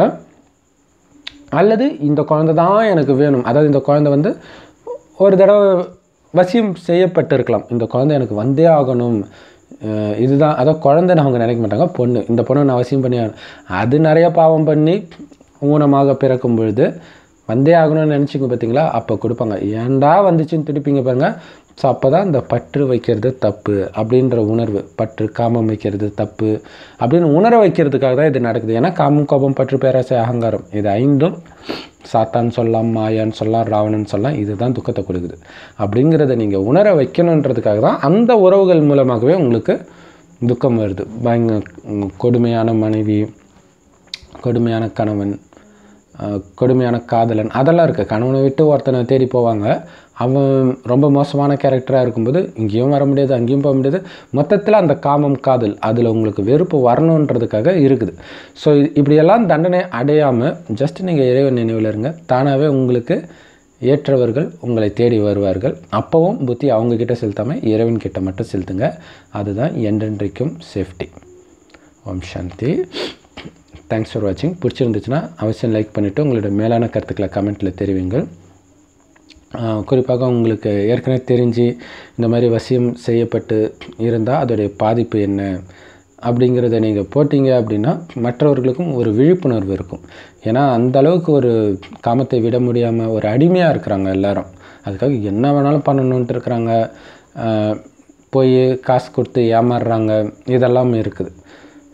அல்லது இந்த குழந்தை தான் எனக்கு வேணும் அதாவது இந்த குழந்தை வந்து ஒரு தடவை வசியம் செய்யப்பட்டிருக்கலாம் இந்த குழந்தை எனக்கு வந்தே ஆகணும் அஹ் இதுதான் அதாவது குழந்தைன்னு அவங்க நினைக்க மாட்டாங்க பொண்ணு இந்த பொண்ணை நான் வசியம் பண்ணி ஆகணும் அது நிறைய பாவம் பண்ணி ஊனமாக பிறக்கும் பொழுது வந்தே ஆகணும்னு நினச்சிங்க பார்த்தீங்களா அப்போ கொடுப்பாங்க ஏன்டா வந்துச்சுன்னு திருப்பிங்க பாருங்க ஸோ அப்போ தான் இந்த பற்று வைக்கிறது தப்பு அப்படின்ற உணர்வு பற்று காமம் வைக்கிறது தப்பு அப்படின்னு உணர வைக்கிறதுக்காக தான் இது நடக்குது ஏன்னா காமம் கோபம் பற்று பேராசை அகங்காரம் இது ஐந்தும் சாத்தான் சொல்லலாம் மாயான்னு சொல்லலாம் ராவணன் சொல்லலாம் இதுதான் துக்கத்தை கொடுக்குது அப்படிங்கிறத நீங்கள் உணர வைக்கணுன்றதுக்காக தான் அந்த உறவுகள் மூலமாகவே உங்களுக்கு துக்கம் வருது பயங்க உம், கொடுமையான மனைவி கொடுமையான கணவன் அஹ், கொடுமையான காதலன் அதெல்லாம் இருக்குது கணவனை விட்டு ஒருத்தனை தேடி போவாங்க அவன் ரொம்ப மோசமான கேரக்டராக இருக்கும்போது இங்கேயும் வர முடியாது அங்கேயும் போக முடியாது மொத்தத்தில் அந்த காமம் காதல் அதில் உங்களுக்கு வெறுப்பு வரணுன்றதுக்காக இருக்குது ஸோ இப்படியெல்லாம் தண்டனை அடையாமல் ஜஸ்ட் நீங்கள் இறைவன் நினைவில் இருங்க தானாகவே உங்களுக்கு ஏற்றவர்கள் உங்களை தேடி வருவார்கள் அப்போவும் புத்தி அவங்கக்கிட்ட செலுத்தாமல் இறைவன் கிட்ட மட்டும் செலுத்துங்க அதுதான் என்றென்றைக்கும் சேஃப்டி ஓம் சாந்தி தேங்க்ஸ் ஃபார் வாட்சிங் பிடிச்சிருந்துச்சுன்னா அவசியம் லைக் பண்ணிவிட்டு உங்களோட மேலான கருத்துக்களை கமெண்ட்டில் தெரிவிங்கள் ஆஹ் குறிப்பாக உங்களுக்கு ஏற்கனவே தெரிஞ்சு இந்த மாதிரி வசியம் செய்யப்பட்டு இருந்தால் அதோடைய பாதிப்பு என்ன அப்படிங்கிறத நீங்கள் போட்டீங்க அப்படின்னா மற்றவர்களுக்கும் ஒரு விழிப்புணர்வு இருக்கும் ஏன்னா அந்த அளவுக்கு ஒரு காமத்தை விட முடியாமல் ஒரு அடிமையாக இருக்கிறாங்க எல்லாரும் அதுக்காக என்ன வேணாலும் பண்ணணுன்ட்டு இருக்கிறாங்க ஆஹ் போய் காசு கொடுத்து ஏமாறுறாங்க இதெல்லாம் இருக்குது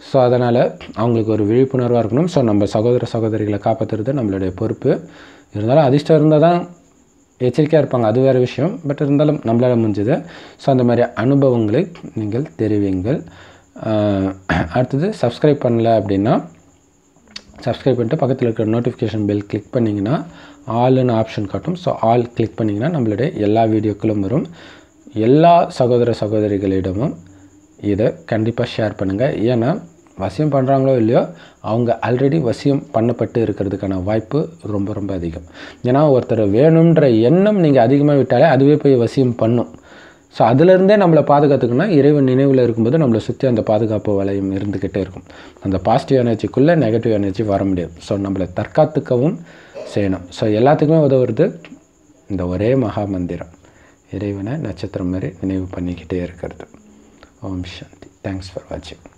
ஸோ அதனால் அவங்களுக்கு ஒரு விழிப்புணர்வாக இருக்கணும் ஸோ நம்ம சகோதர சகோதரிகளை காப்பாற்றுறது நம்மளுடைய பொறுப்பு இருந்தாலும் அதிர்ஷ்டம் இருந்தால் தான் எச்சரிக்கையாக இருப்பாங்க அது வேறு விஷயம் பட் இருந்தாலும் நம்மளால் முடிஞ்சது ஸோ அந்த மாதிரி அனுபவங்களை நீங்கள் தெரிவிங்கள் ஆஹ் அடுத்தது சப்ஸ்கிரைப் பண்ணல அப்படின்னா சப்ஸ்கிரைப் பண்ணிட்டு பக்கத்தில் இருக்கிற நோட்டிஃபிகேஷன் பெல் கிளிக் பண்ணிங்கன்னா ஆல்னு ஆப்ஷன் காட்டும் ஸோ ஆல் கிளிக் பண்ணிங்கன்னா நம்மளுடைய எல்லா வீடியோக்களும் வரும் எல்லா சகோதர சகோதரிகளிடமும் இதை கண்டிப்பாக ஷேர் பண்ணுங்கள் ஏன்னா வசியம் பண்ணுறாங்களோ இல்லையோ அவங்க ஆல்ரெடி வசியம் பண்ணப்பட்டு இருக்கிறதுக்கான வாய்ப்பு ரொம்ப ரொம்ப அதிகம் ஏன்னா ஒருத்தர் வேணுன்ற எண்ணம் நீங்கள் அதிகமாக விட்டாலே அதுவே போய் வசியம் பண்ணும் ஸோ அதுலேருந்தே நம்மளை பாதுகாத்துக்கணும்னா இறைவன் நினைவில் இருக்கும்போது நம்மளை சுற்றி அந்த பாதுகாப்பு வளையம் இருந்துக்கிட்டே இருக்கும் அந்த பாசிட்டிவ் எனர்ஜிக்குள்ளே நெகட்டிவ் எனர்ஜி வர முடியாது ஸோ நம்மளை தற்காத்துக்கவும் செய்யணும் ஸோ எல்லாத்துக்குமே உதவுறது இந்த ஒரே மகா மந்திரம் இறைவனை நட்சத்திரம் மாதிரி நினைவு பண்ணிக்கிட்டே இருக்கிறது ஓம் சாந்தி தேங்க்ஸ் ஃபார் வாட்சிங்